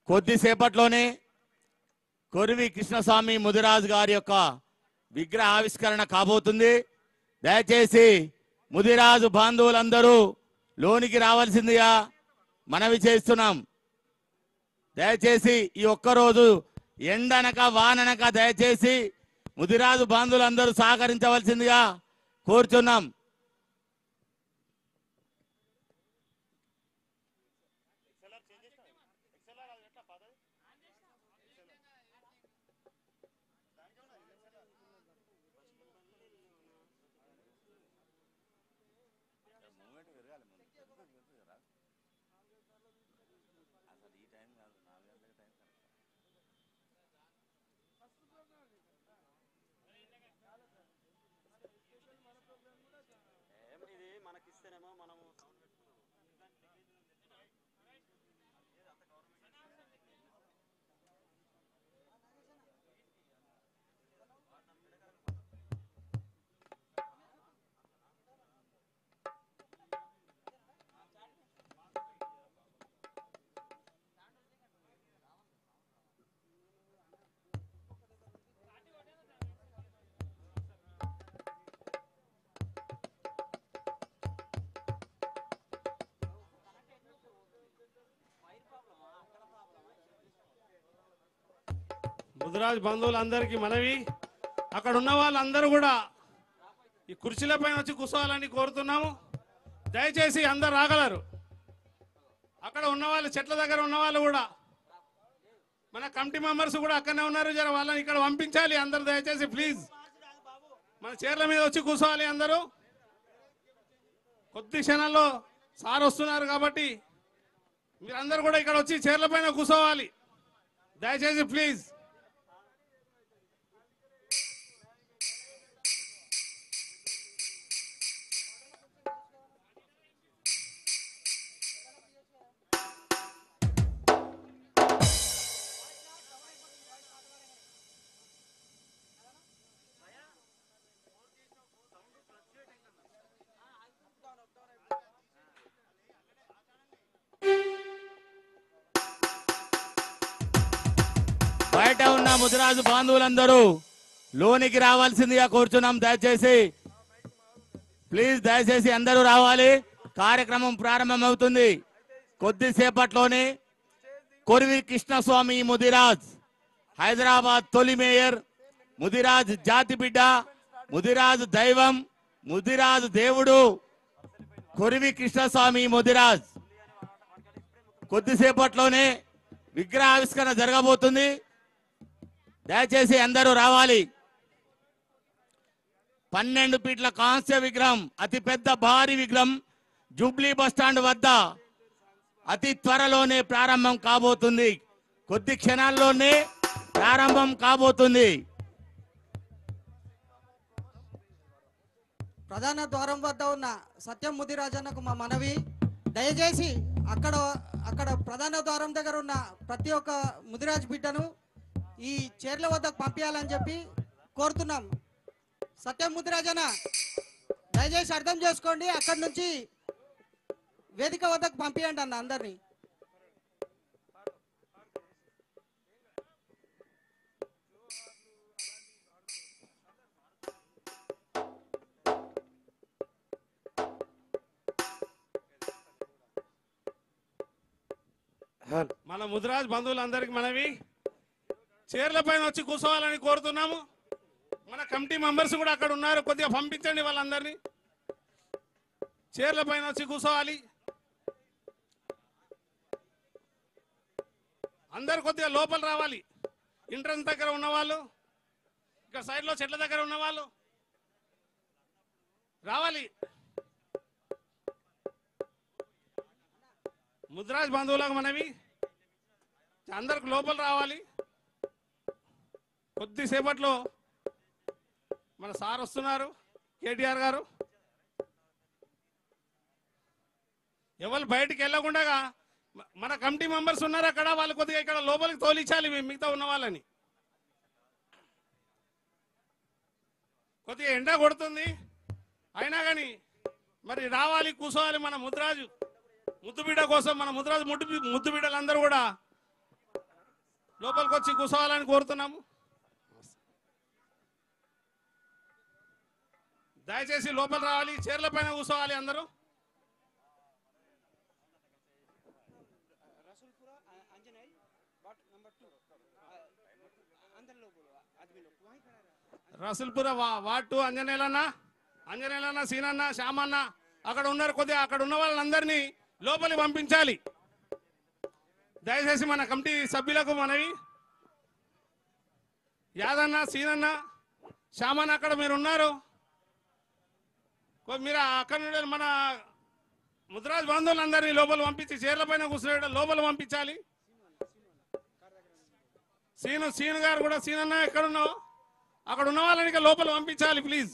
కొద్దిసేపట్లోనే కొరివి కృష్ణస్వామి ముదిరాజు గారి యొక్క విగ్రహ ఆవిష్కరణ కాబోతుంది దయచేసి ముదిరాజు బాంధవులందరూ లోనికి రావాల్సిందిగా మనవి చేస్తున్నాం దయచేసి ఈ ఒక్కరోజు ఎండనక వాననక దయచేసి ముదిరాజు బాంధవులందరూ సహకరించవలసిందిగా కోరుచున్నాం ఇది మనకిస్తేనేమో మనము ముదిరాజ్ బంధువులందరికీ మనవి అక్కడ ఉన్న వాళ్ళందరూ కూడా ఈ కుర్చీల పైన వచ్చి కూర్చోవాలని కోరుతున్నాము దయచేసి అందరు రాగలరు అక్కడ ఉన్న వాళ్ళు చెట్ల దగ్గర ఉన్న వాళ్ళు కూడా మన కమిటీ మెంబర్స్ కూడా అక్కడనే ఉన్నారు జర వాళ్ళని ఇక్కడ పంపించాలి అందరు దయచేసి ప్లీజ్ మన చీరల మీద వచ్చి కూర్చోవాలి అందరూ కొద్ది క్షణాల్లో సార్ వస్తున్నారు కాబట్టి మీరందరూ కూడా ఇక్కడ వచ్చి చీరల పైన కూర్చోవాలి దయచేసి ప్లీజ్ బయట ఉన్న ముదిరాజు బాంధవులందరూ లోనికి రావాల్సిందిగా కోరుచున్నాం దయచేసి ప్లీజ్ దయచేసి అందరూ రావాలి కార్యక్రమం ప్రారంభమవుతుంది కొద్దిసేపట్లోనే కొరివి కృష్ణస్వామి ముదిరాజ్ హైదరాబాద్ తొలి మేయర్ ముదిరాజ్ జాతి బిడ్డ ముదిరాజ్ దైవం ముదిరాజ్ దేవుడు కొరివి కృష్ణస్వామి ముదిరాజ్ కొద్దిసేపట్లోనే విగ్రహావిష్కరణ జరగబోతుంది దయచేసి అందరూ రావాలి పన్నెండు ఫీట్ల కాంస్య విగ్రహం అతి పెద్ద భారీ విగ్రహం జూబ్లీ బస్టాండ్ వద్ద అతి త్వరలోనే ప్రారంభం కాబోతుంది కొద్ది క్షణాల్లోనే ప్రారంభం కాబోతుంది ప్రధాన ద్వారం వద్ద ఉన్న సత్యం ముదిరాజన్నకు మా మనవి దయచేసి అక్కడ అక్కడ ప్రధాన ద్వారం దగ్గర ఉన్న ప్రతి ఒక్క ముదిరాజ్ బిడ్డను ఈ చీరల వద్దకు పంపించాలని చెప్పి కోరుతున్నాం సత్యం ముదిరాజన్న దయచేసి అర్థం చేసుకోండి అక్కడి నుంచి వేదిక వద్దకు పంపించండి అన్న అందరినీ మన ముదిరాజ్ బంధువులందరికీ మనవి చీరల పైన వచ్చి కూర్చోవాలని కోరుతున్నాము మన కమిటీ మెంబర్స్ కూడా అక్కడ ఉన్నారు కొద్దిగా పంపించండి వాళ్ళందరినీ చీరల పైన వచ్చి కూర్చోవాలి అందరు కొద్దిగా లోపల రావాలి ఎంట్రన్స్ దగ్గర ఉన్న వాళ్ళు ఇక్కడ సైడ్లో చెట్ల దగ్గర ఉన్న వాళ్ళు రావాలి ముద్రాజ్ బంధువులకు మనవి అందరికి లోపల రావాలి కొద్దిసేపట్లో మన సార్ వస్తున్నారు కేటీఆర్ గారు ఎవరు బయటికి వెళ్ళకుండా మ- మన కమిటీ మెంబర్స్ ఉన్నారు అక్కడ వాళ్ళు కొద్దిగా ఇక్కడ లోపలికి తోలించాలి మీ- మిగతా ఉన్న వాళ్ళని కొద్దిగా ఎండ కొడుతుంది అయినా కానీ మరి రావాలి కూర్చోవాలి మన ముద్రాజు ముద్దు బిడ్డ కోసం మన ముద్రాజు ముద్దు బి- ముద్దు బిడ్డలందరూ కూడా లోపలికి వచ్చి కూర్చోవాలని కోరుతున్నాము దయచేసి లోపల రావాలి చీరల పైన కూర్చోవాలి అందరూ रसूलपुरा अ- अंजनेय बाट नंबर टू अंदर लोग बोलो आदमी लोग वहीं खड़ा रहा రసూల్పుర వా- వార్డ్ టూ అంజనేయులన్న అంజనేయులన్న సీనన్న శ్యామన్న అక్కడ ఉన్నారు కొద్దిగా అక్కడ ఉన్న వాళ్ళందరినీ లోపలికి పంపించాలి దయచేసి మన కమిటీ సభ్యులకు మనవి యాదన్న సీనన్న శ్యామన్న అక్కడ మీరు ఉన్నారు కొ- మీరు అక్కడ నుండి మన ముద్రాజ్ బంధువులందరినీ లోపల పంపించి చీరల పైన కూర్చునే లోపల పంపించాలి సీను సీను గారు కూడా సీనన్న ఎక్కడ ఉన్నావు అక్కడ ఉన్న వాళ్ళని ఇక లోపల పంపించాలి ప్లీజ్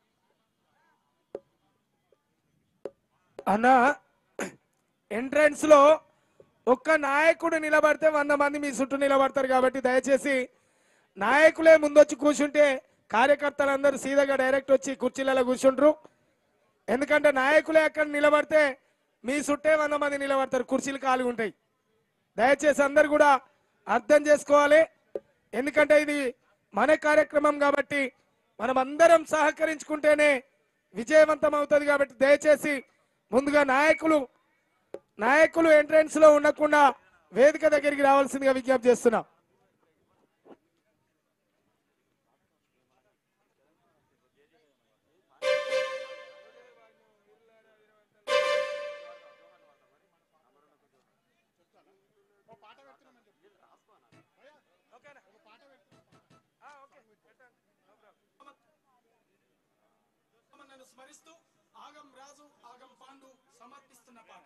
అన్న ఎంట్రన్స్ లో ఒక్క నాయకుడు నిలబడితే వంద మంది మీ చుట్టూ నిలబడతారు కాబట్టి దయచేసి నాయకులే ముందొచ్చి కూర్చుంటే కార్యకర్తలందరూ సీదాగా డైరెక్ట్ వచ్చి కుర్చీలలో కూర్చుంటారు ఎందుకంటే నాయకులే అక్కడ నిలబడితే మీ చుట్టే వంద మంది నిలబడతారు కుర్చీలు ఖాళీ ఉంటాయి దయచేసి అందరు కూడా అర్థం చేసుకోవాలి ఎందుకంటే ఇది మన కార్యక్రమం కాబట్టి మనం అందరం సహకరించుకుంటేనే విజయవంతం అవుతుంది కాబట్టి దయచేసి ముందుగా నాయకులు నాయకులు ఎంట్రన్స్ లో ఉండకుండా వేదిక దగ్గరికి రావాల్సిందిగా విజ్ఞప్తి చేస్తున్నాం నన్ను స్మరిస్తూ ఆగం రాజు ఆగం పాండు సమర్పిస్తున్న పాట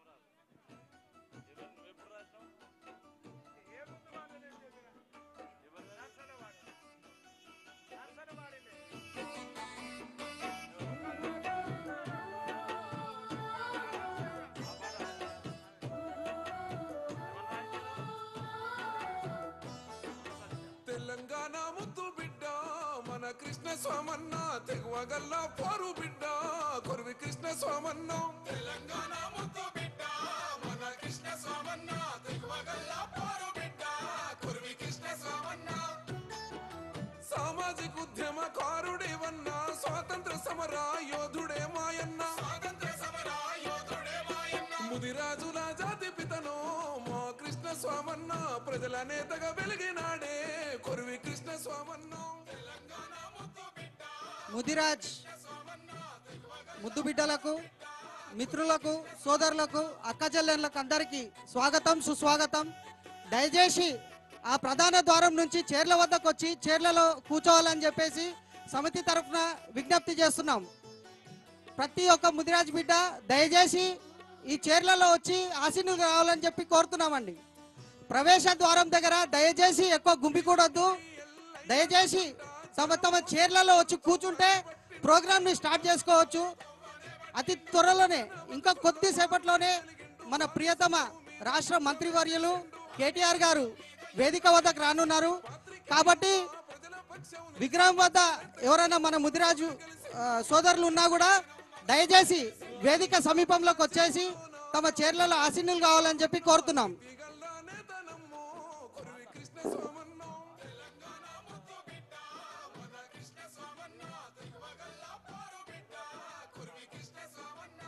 తెలంగాణ ముద్దు బిడ్డ మన కృష్ణ స్వామన్న తెగువగల్ల పోరు బిడ్డ కొరివి కృష్ణ స్వామన్న తెలంగాణ ముద్దు బిడ్డ మన కృష్ణ స్వామన్న తెగువగల్ల పోరు బిడ్డ కొరివి కృష్ణ స్వామన్న సామాజిక ఉద్యమకారుడేవన్న స్వాతంత్ర సమర యోధుడే మాయన్న స్వాతంత్ర సమర యోధుడే మాయన్న ముదిరాజుల జాతి పితను మా కృష్ణ స్వామన్న ప్రజల నేతగా వెలిగినాడే కొరివి కృష్ణ స్వామన్న తెలంగాణ ముద్దు బిడ్డ ముదిరాజ్ ముద్దు బిడ్డలకు మిత్రులకు సోదరులకు అక్కచెల్లెళ్ళకు అందరికీ స్వాగతం సుస్వాగతం దయచేసి ఆ ప్రధాన ద్వారం నుంచి చీర్ల వద్దకు వచ్చి చీర్లలో కూర్చోవాలని చెప్పేసి సమితి తరఫున విజ్ఞప్తి చేస్తున్నాం ప్రతి ఒక్క ముదిరాజ్ బిడ్డ దయచేసి ఈ చీర్లలో వచ్చి ఆశీనులు రావాలని చెప్పి కోరుతున్నామండి ప్రవేశ ద్వారం దగ్గర దయచేసి ఎక్కువ గుంపికూడొద్దు దయచేసి తమ తమ చైర్లలో వచ్చి కూర్చుంటే ప్రోగ్రామ్ ని స్టార్ట్ చేసుకోవచ్చు అతి త్వరలోనే ఇంకా కొద్దిసేపట్లోనే మన ప్రియతమ రాష్ట్ర మంత్రివర్యులు కేటీఆర్ గారు వేదిక వద్దకు రానున్నారు కాబట్టి విగ్రహం వద్ద ఎవరైనా మన ముదిరాజు ఆ, సోదరులు ఉన్నా కూడా దయచేసి వేదిక సమీపంలోకి వచ్చేసి తమ చైర్లలో ఆసీనులు కావాలని చెప్పి కోరుతున్నాం గల్లా నేతనమ్మో కొరివి కృష్ణ స్వామన్న తెలంగాణ ముద్దు బిడ్డ మన కృష్ణ స్వామన్న తెగువగల్ల పోరు బిడ్డ కొరివి కృష్ణ స్వామన్న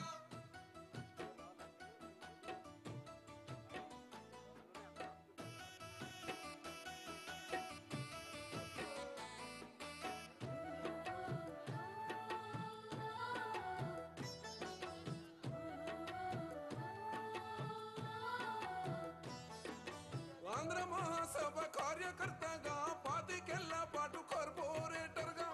ఆంధ్ర మహాసభ కార్యకర్తగా పాతికెళ్ళ పాటు కార్పొరేటర్ గా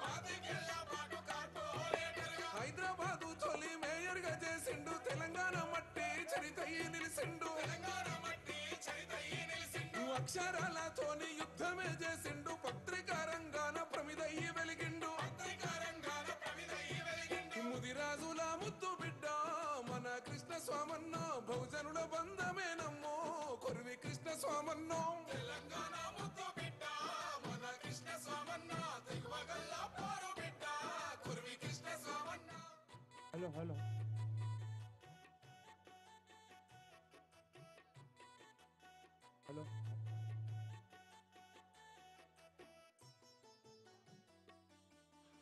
హైదరాబాద్ తొలి మేయర్ గా చేసిండు తెలంగాణ మట్టి చరిత నిలిసిండు అక్షరాలతోని యుద్ధమే చేసిండు పత్రికా రంగాన ప్రమిదయ్యి వెలిగిండు ముదిరాజుల ముద్దు బిడ్డ మన కృష్ణ స్వామన్న బహుజనుల బంధమే నమ్మో కొరివి కృష్ణ స్వామన్న తెలంగాణ ముద్దు బిడ్డ మన కృష్ణ స్వామన్న తెగువగల్ల పోరు బిడ్డ Korivi Krishna Swamanna hello hello hello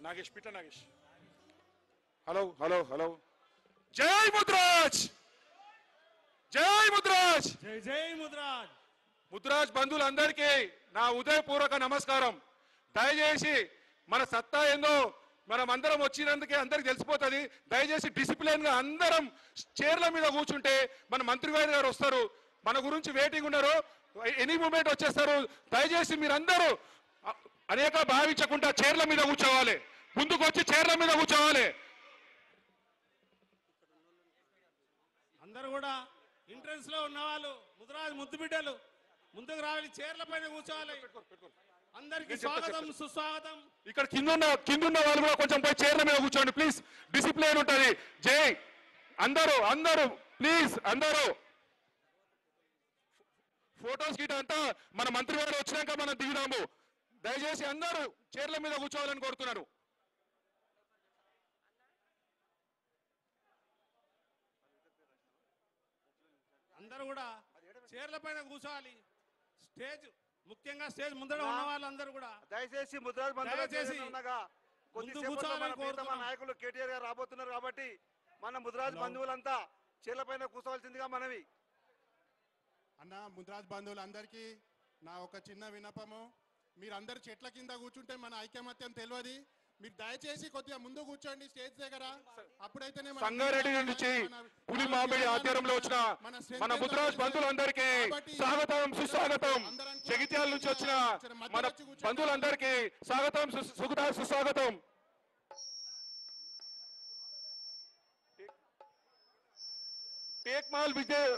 Nagesh Pitla Nagesh hello hello hello జై ముద్రాజ్ జై ముద్రాజ్ జై జై ముద్రాజ్ ముద్రాజ్ బంధువులందరికీ నా ఉదయపూర్వక నమస్కారం దయచేసి మన సత్తా ఏందో మనం అందరం వచ్చినందుకే అందరికి తెలిసిపోతుంది దయచేసి డిసిప్లిన్ గా అందరం చైర్ల మీద కూర్చుంటే మన మంత్రి గారు గారు వస్తారు మన గురించి వెయిటింగ్ ఉన్నారు ఎనీ మూమెంట్ వచ్చేస్తారు దయచేసి మీరందరూ అ- అనేక భావించకుండా చైర్ల మీద కూర్చోవాలి ముందుకు వచ్చి చైర్ల మీద కూర్చోవాలి అందరూ కూడా ఎంట్రన్స్ లో ఉన్న వాళ్ళు ముద్రాజ్ ముద్దు బిడ్డలు ముందుకు రావాలి చైర్ల పైన కూర్చోవాలి అందరికి నేను చెప్తా, స్వాగతం చెప్తా. సుస్వాగతం ఇక్కడ కింద ఉన్న కింద ఉన్న వాళ్ళు కూడా కొంచెం పోయి చైర్ల మీద కూర్చోండి ప్లీజ్ డిసిప్లిన్ ఉంటుంది జై అందరూ అందరూ ప్లీజ్ అందరూ ఫోటోస్ గిట అంతా మన మంత్రి గారు వచ్చినాక మనం దిగుదాము దయచేసి అందరూ చైర్ల మీద కూర్చోవాలని కోరుతున్నాను అందరూ కూడా చైర్ల పైన కూర్చోవాలి స్టేజ్ ముఖ్యంగా స్టేజ్ ముందర ఉన్న వాళ్ళందరూ కూడా దయచేసి ముద్రాజ్ బంధువులు దయచేసి ఉండగా ముందు కొద్దిసేపట్లో కూర్చోవాలని మన ప్రీతమ కోరుతున్నాం. నాయకులు కేటీఆర్ గారు రాబోతున్నారు కాబట్టి మన ముద్రాజ్ బంధువులంతా చీలపైన కూర్చోవలసిందిగా మనవి అన్న ముద్రాజ్ బంధువులందరికీ నా ఒక చిన్న వినపము మీరందరు చెట్ల కింద కూర్చుంటే మన ఐకమత్యం తెలియదు మీరు దయచేసి కొద్దిగా ముందు కూర్చోండి స్టేజ్ దగ్గర అప్పుడైతేనే మన- సంగారెడ్డి నుంచి మన- పులి మామిడి ఆధ్వర్యంలో వచ్చిన strength మన ఎంత ముద్రాజ్ ఉందో బంధువులందరికీ కాబట్టి స్వాగతం సుస్వాగతం జగిత్యాల నుంచి వచ్చిన మన బంధువులందరికీ స్వాగతం సు- సుగత సుస్వాగతం టేక్ మాల్ విజయ్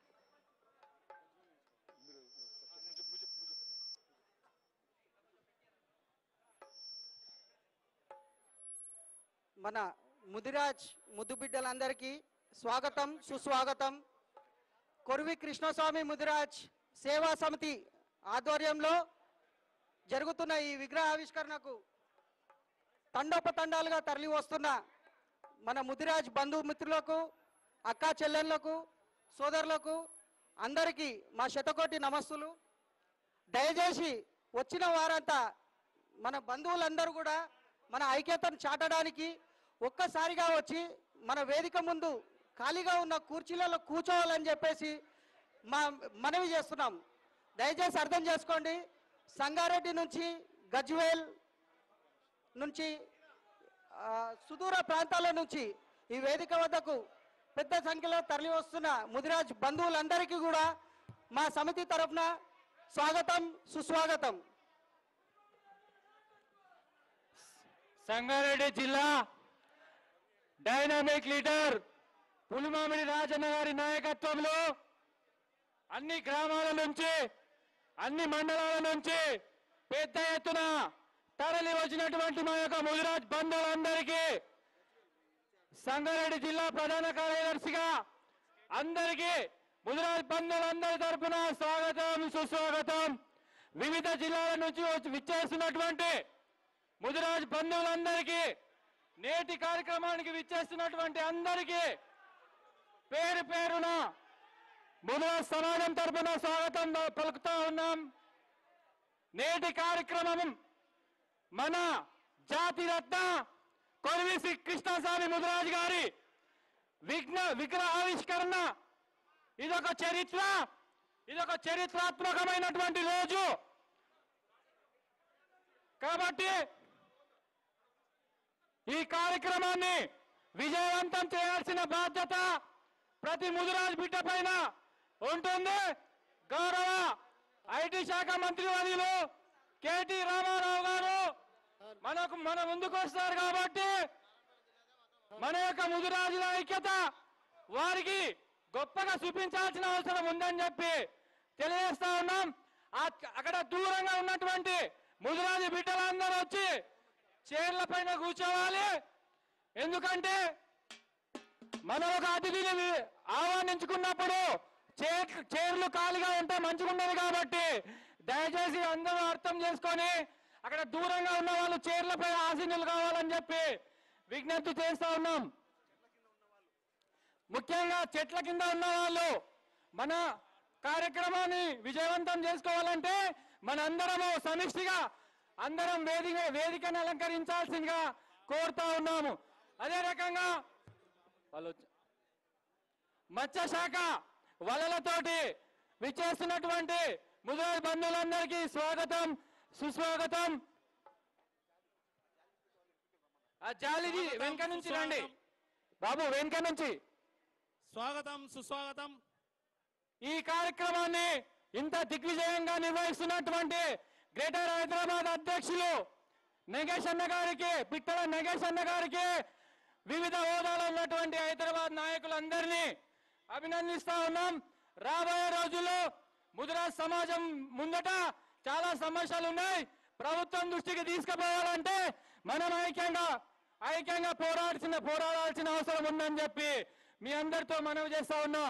మన ముదిరాజ్ ముద్దు బిడ్డలందరికీ స్వాగతం సుస్వాగతం కొరివి కృష్ణస్వామి ముదిరాజ్ సేవా సమితి ఆధ్వర్యంలో జరుగుతున్న ఈ విగ్రహ ఆవిష్కరణకు తండోపతండాలుగా తరలి వస్తున్న మన ముదిరాజ్ బంధుమిత్రులకు అక్కా చెల్లెళ్లకు సోదరులకు అందరికీ మా శతకోటి నమస్సులు దయచేసి వచ్చిన వారంతా మన బంధువులందరూ కూడా మన ఐక్యతను చాటడానికి ఒక్కసారిగా వచ్చి మన వేదిక ముందు ఖాళీగా ఉన్న కుర్చీలలో కూర్చోవాలని చెప్పేసి మా మనవి చేస్తున్నాం దయచేసి అర్థం చేసుకోండి సంగారెడ్డి నుంచి గజ్వేల్ నుంచి ఆ, సుదూర ప్రాంతాల నుంచి ఈ వేదిక వద్దకు పెద్ద సంఖ్యలో తరలి వస్తున్న ముదిరాజ్ బంధువులందరికీ కూడా మా సమితి తరఫున స్వాగతం సుస్వాగతం సంగారెడ్డి జిల్లా డైనామిక్ లీడర్ పులిమామిడి రాజన్న గారి నాయకత్వంలో అన్ని గ్రామాల నుంచి అన్ని మండలాల నుంచి పెద్ద ఎత్తున తరలి వచ్చినటువంటి మా యొక్క ముదిరాజ్ బంధువులందరికీ సంగారెడ్డి జిల్లా ప్రధాన కార్యదర్శిగా అందరికీ ముదిరాజ్ బంధువులందరి తరపున స్వాగతం సుస్వాగతం వివిధ జిల్లాల నుంచి వచ్చి విచ్చేస్తున్నటువంటి ముదిరాజ్ బంధువులందరికీ నేటి కార్యక్రమానికి విచ్చేస్తున్నటువంటి అందరికీ పేరు పేరున ముదిరాజ్ సమాజం తరపున స్వాగతం పలుకుతా ఉన్నాం నేటి కార్యక్రమం మన జాతి రత్న కొరివి శ్రీ కృష్ణస్వామి ముదిరాజ్ గారి విఘ్న విగ్రహావిష్కరణ ఇదొక చరిత్ర ఇదొక చరిత్రాత్మకమైనటువంటి రోజు కాబట్టి ఈ కార్యక్రమాన్ని విజయవంతం చేయాల్సిన బాధ్యత ప్రతి ముదిరాజ్ బిడ్డ పైన ఉంటుంది గౌరవ ఐటీ శాఖ మంత్రి వర్యులు కేటీ రామారావు గారు మనకు మన ముందుకు వస్తారు కాబట్టి మన యొక్క ముదిరాజుల ఐక్యత వారికి గొప్పగా చూపించాల్సిన అవసరం ఉందని చెప్పి తెలియజేస్తా ఉన్నాం ఆ- అక్కడ దూరంగా ఉన్నటువంటి ముదిరాజు బిడ్డలందరూ వచ్చి చైర్ల పైన కూర్చోవాలి ఎందుకంటే మనం ఒక అతిథిని వి- ఆహ్వానించుకున్నప్పుడు చైర్ చైర్లు ఖాళీగా ఉంటే మంచిగుండదు కాబట్టి దయచేసి అందరూ అర్థం చేసుకొని అక్కడ దూరంగా ఉన్న వాళ్ళు చైర్లపై ఆసీనులు కావాలని చెప్పి విజ్ఞప్తి చేస్తా ఉన్నాం ముఖ్యంగా చెట్ల కింద ఉన్న వాళ్ళు మన కార్యక్రమాన్ని విజయవంతం చేసుకోవాలంటే మనందరము సమిష్టిగా అందరం వేదిక వేదికను అలంకరించాల్సిందిగా కోరుతా ఉన్నాము అదే రకంగా వాళ్ళు వచ్చి- మత్స్య శాఖ వలలతోటి విచ్చేస్తున్నటువంటి ముదిరాజ్ బంధువులందరికీ స్వాగతం సుస్వాగతం ఆ జాలిది వెనక నుంచి రండి బాబు వెనక నుంచి స్వాగతం సుస్వాగతం ఈ కార్యక్రమాన్ని ఇంత దిగ్విజయంగా నిర్వహిస్తున్నటువంటి గ్రేటర్ హైదరాబాద్ అధ్యక్షులు నగేష్ అన్న గారికి పిట్టల నగేష్ అన్న గారికి వివిధ హోదాలో ఉన్నటువంటి హైదరాబాద్ నాయకులందరినీ అభినందిస్తా ఉన్నాం రాబోయే రోజుల్లో ముదిరాజ్ సమాజం ముందట చాలా సమస్యలు ఉన్నాయి ప్రభుత్వం దృష్టికి తీసుకుపోవాలంటే మనం ఐక్యంగా ఐక్యంగా పోరాడాల్సిన పోరాడాల్సిన అవసరం ఉందని చెప్పి మీ అందరితో మనవి చేస్తా ఉన్నా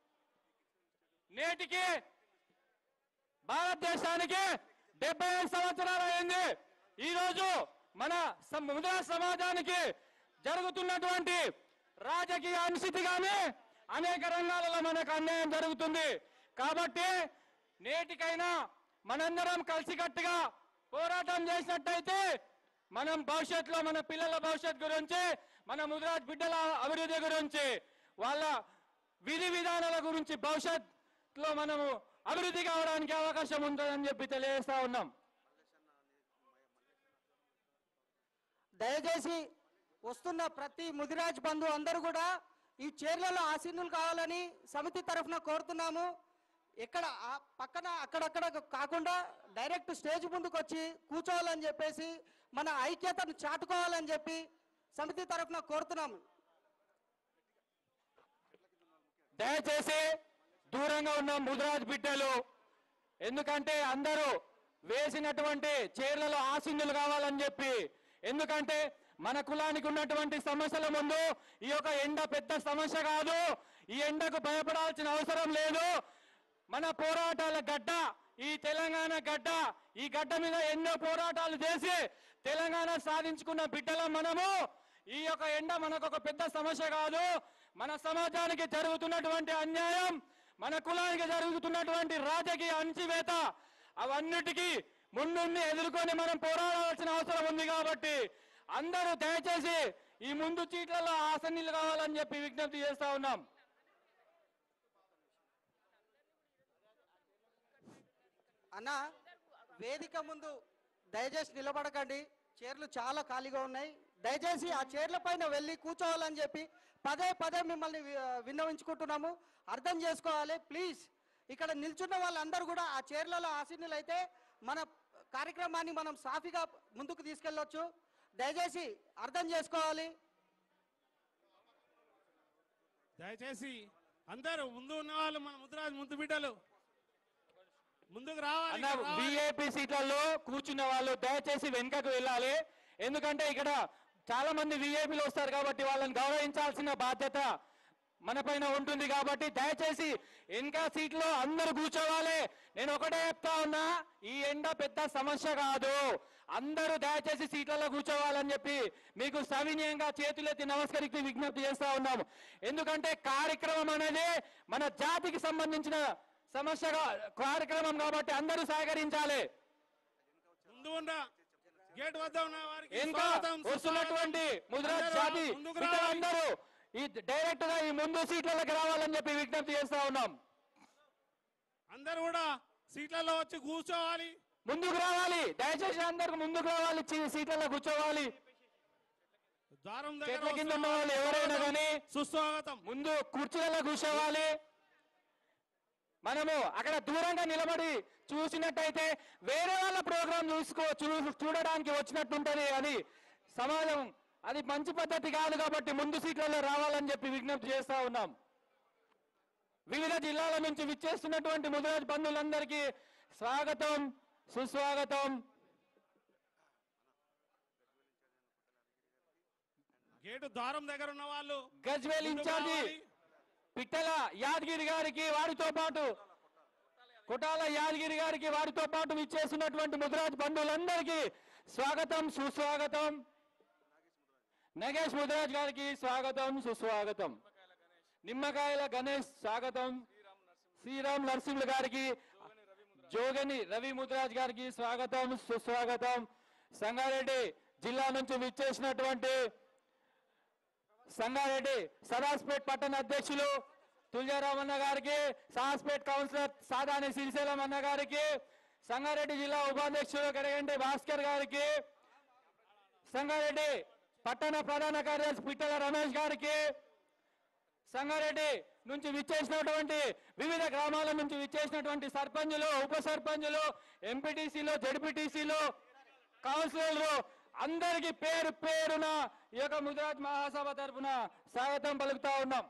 నేటికి భారతదేశానికి డెబ్బై ఐదు సంవత్సరాలు అయింది ఈ రోజు మన స- ముద్రా సమాజానికి జరుగుతున్నటువంటి రాజకీయ అనిశ్చితి కానీ అనేక రంగాలలో మనకు అన్యాయం జరుగుతుంది కాబట్టి నేటికైనా మనందరం కలిసికట్టుగా పోరాటం చేసినట్టయితే మనం భవిష్యత్తులో మన పిల్లల భవిష్యత్ గురించి మన ముద్రాజ్ బిడ్డల అభివృద్ధి గురించి వాళ్ళ విధి విధానాల గురించి భవిష్యత్తులో మనము అభివృద్ధి కావడానికి అవకాశం ఉంటుందని చెప్పి తెలియజేస్తా ఉన్నాం దయచేసి వస్తున్న ప్రతి ముదిరాజ్ బంధు అందరూ కూడా ఈ చైర్లలో ఆసీనులు కావాలని సమితి తరఫున కోరుతున్నాము ఇక్కడ ఆ పక్కన అక్కడక్కడ కాకుండా డైరెక్ట్ స్టేజ్ ముందుకు వచ్చి కూర్చోవాలని చెప్పేసి మన ఐక్యతను చాటుకోవాలని చెప్పి సమితి తరఫున కోరుతున్నాము దయచేసి దూరంగా ఉన్న ముదిరాజ్ బిడ్డలు ఎందుకంటే అందరూ వేసినటువంటి చీరలలో ఆసీనులు కావాలని చెప్పి ఎందుకంటే మన కులానికి ఉన్నటువంటి సమస్యల ముందు ఈ యొక్క ఎండ పెద్ద సమస్య కాదు ఈ ఎండకు భయపడాల్సిన అవసరం లేదు మన పోరాటాల గడ్డ ఈ తెలంగాణ గడ్డ ఈ గడ్డ మీద ఎన్నో పోరాటాలు చేసి తెలంగాణ సాధించుకున్న బిడ్డల మనము ఈ యొక్క ఎండ మనకు ఒక పెద్ద సమస్య కాదు మన సమాజానికి జరుగుతున్నటువంటి అన్యాయం మన కులానికి జరుగుతున్నటువంటి రాజకీయ అణచివేత అవన్నిటికీ ముందుండి ఎదుర్కొని మనం పోరాడాల్సిన అవసరం ఉంది కాబట్టి అందరూ దయచేసి ఈ ముందు చీట్లలో ఆసనీలు కావాలని చెప్పి విజ్ఞప్తి చేస్తా ఉన్నాం అన్న వేదిక ముందు దయచేసి నిలబడకండి చైర్లు చాలా ఖాళీగా ఉన్నాయి దయచేసి ఆ చైర్ల పైన వెళ్ళి కూర్చోవాలని చెప్పి పదే పదే మిమ్మల్ని వి- విన్నవించుకుంటున్నాము అర్థం చేసుకోవాలి ప్లీజ్ ఇక్కడ నిల్చున్న వాళ్ళందరూ కూడా ఆ చైర్లలో ఆసీనులు అయితే మన కార్యక్రమాన్ని మనం సాఫీగా ముందుకు తీసుకెళ్ళొచ్చు దయచేసి అర్థం చేసుకోవాలి దయచేసి అందరూ ముందు ఉన్న వాళ్ళు మన ముద్రాజ్ ముందు బిడ్డలు ముందుకు రావాలి అన్న ఇక్కడ రావాలి. విఐపి సీట్లలో కూర్చున్న వాళ్ళు దయచేసి వెనుకకు వెళ్ళాలి ఎందుకంటే ఇక్కడ చాలా మంది విఐపీలు వస్తారు కాబట్టి వాళ్ళని గౌరవించాల్సిన బాధ్యత మన పైన ఉంటుంది కాబట్టి దయచేసి వెనక సీట్లో అందరూ కూర్చోవాలి నేను ఒకటే చెప్తా ఉన్నా ఈ ఎండ పెద్ద సమస్య కాదు అందరూ దయచేసి సీట్లలో కూర్చోవాలని చెప్పి మీకు సవినయంగా చేతులెత్తి నమస్కరించి విజ్ఞప్తి చేస్తా ఉన్నాము ఎందుకంటే కార్యక్రమం అనేది మన జాతికి సంబంధించిన సమస్యగా కార్యక్రమం కాబట్టి అందరూ సహకరించాలి ముందు ఉన్న గేట్ వద్ద ఉన్న వారికి ఇంకా స్వాగతం, వస్తున్నటువంటి సుస్వాగతం. ముద్రాజ్ అందరూ జాతి ముందుకు రావాలి. బిడ్డలందరూ ఈ డైరెక్ట్ గా ఈ ముందు సీట్లలోకి రావాలని చెప్పి విజ్ఞప్తి చేస్తా ఉన్నాం అందరూ కూడా సీట్లలో వచ్చి కూర్చోవాలి ముందుకు రావాలి దయచేసి అందరికి ముందుకు రావాలి చి- సీట్లలో కూర్చోవాలి ద్వారం చెట్ల దగ్గర కింద ఉన్న వాళ్ళు ఎవరైనా కానీ సుస్వాగతం ముందు కుర్చీలలో కూర్చోవాలి మనము అక్కడ దూరంగా నిలబడి చూసినట్టయితే వేరే వాళ్ళ ప్రోగ్రాం చూసుకో చూ- చూడడానికి వచ్చినట్టుంటది అది సమాజం అది మంచి పద్ధతి కాదు కాబట్టి ముందు సీట్లలో రావాలని చెప్పి విజ్ఞప్తి చేస్తా ఉన్నాం వివిధ జిల్లాల నుంచి విచ్చేస్తున్నటువంటి ముదిరాజ్ బంధువులందరికీ స్వాగతం సుస్వాగతం గేటు ద్వారం దగ్గర ఉన్న వాళ్ళు గజ్వేల్ ముందుకు ఇన్ఛార్జి రావాలి. పిట్టల యాదగిరి గారికి వారితో పాటు కొటాల యాదగిరి గారికి వారితో పాటు విచ్చేస్తున్నటువంటి ముదిరాజ్ బంధువులందరికీ స్వాగతం సుస్వాగతం నగేష్ ముదిరాజ్ గారికి స్వాగతం సుస్వాగతం నిమ్మకాయల గణేష్ స్వాగతం శ్రీరామ్ నరసింహులు గారికి జోగని రవి ముద్రాజ్ గారికి స్వాగతం సుస్వాగతం సంగారెడ్డి జిల్లా నుంచి విచ్చేసినటువంటి సంగారెడ్డి సదాస్పేట్ పట్టణ అధ్యక్షులు తులజారామన్న గారికి సదాస్పేట్ కౌన్సిలర్ సాదాని శ్రీశైలం అన్న గారికి సంగారెడ్డి జిల్లా ఉపాధ్యక్షులు కడగండి భాస్కర్ గారికి సంగారెడ్డి పట్టణ ప్రధాన కార్యదర్శి పిట్టల రమేష్ గారికి సంగారెడ్డి నుంచి విచ్చేసినటువంటి వివిధ గ్రామాల నుంచి విచ్చేసినటువంటి సర్పంచులు ఉప సర్పంచులు ఎంపీటీసీలు జడ్పీటీసీలు కౌన్సిలర్లు అందరికీ పేరు పేరున ఈ యొక్క ముదిరాజ్ మహాసభ తరపున స్వాగతం పలుకుతా ఉన్నాం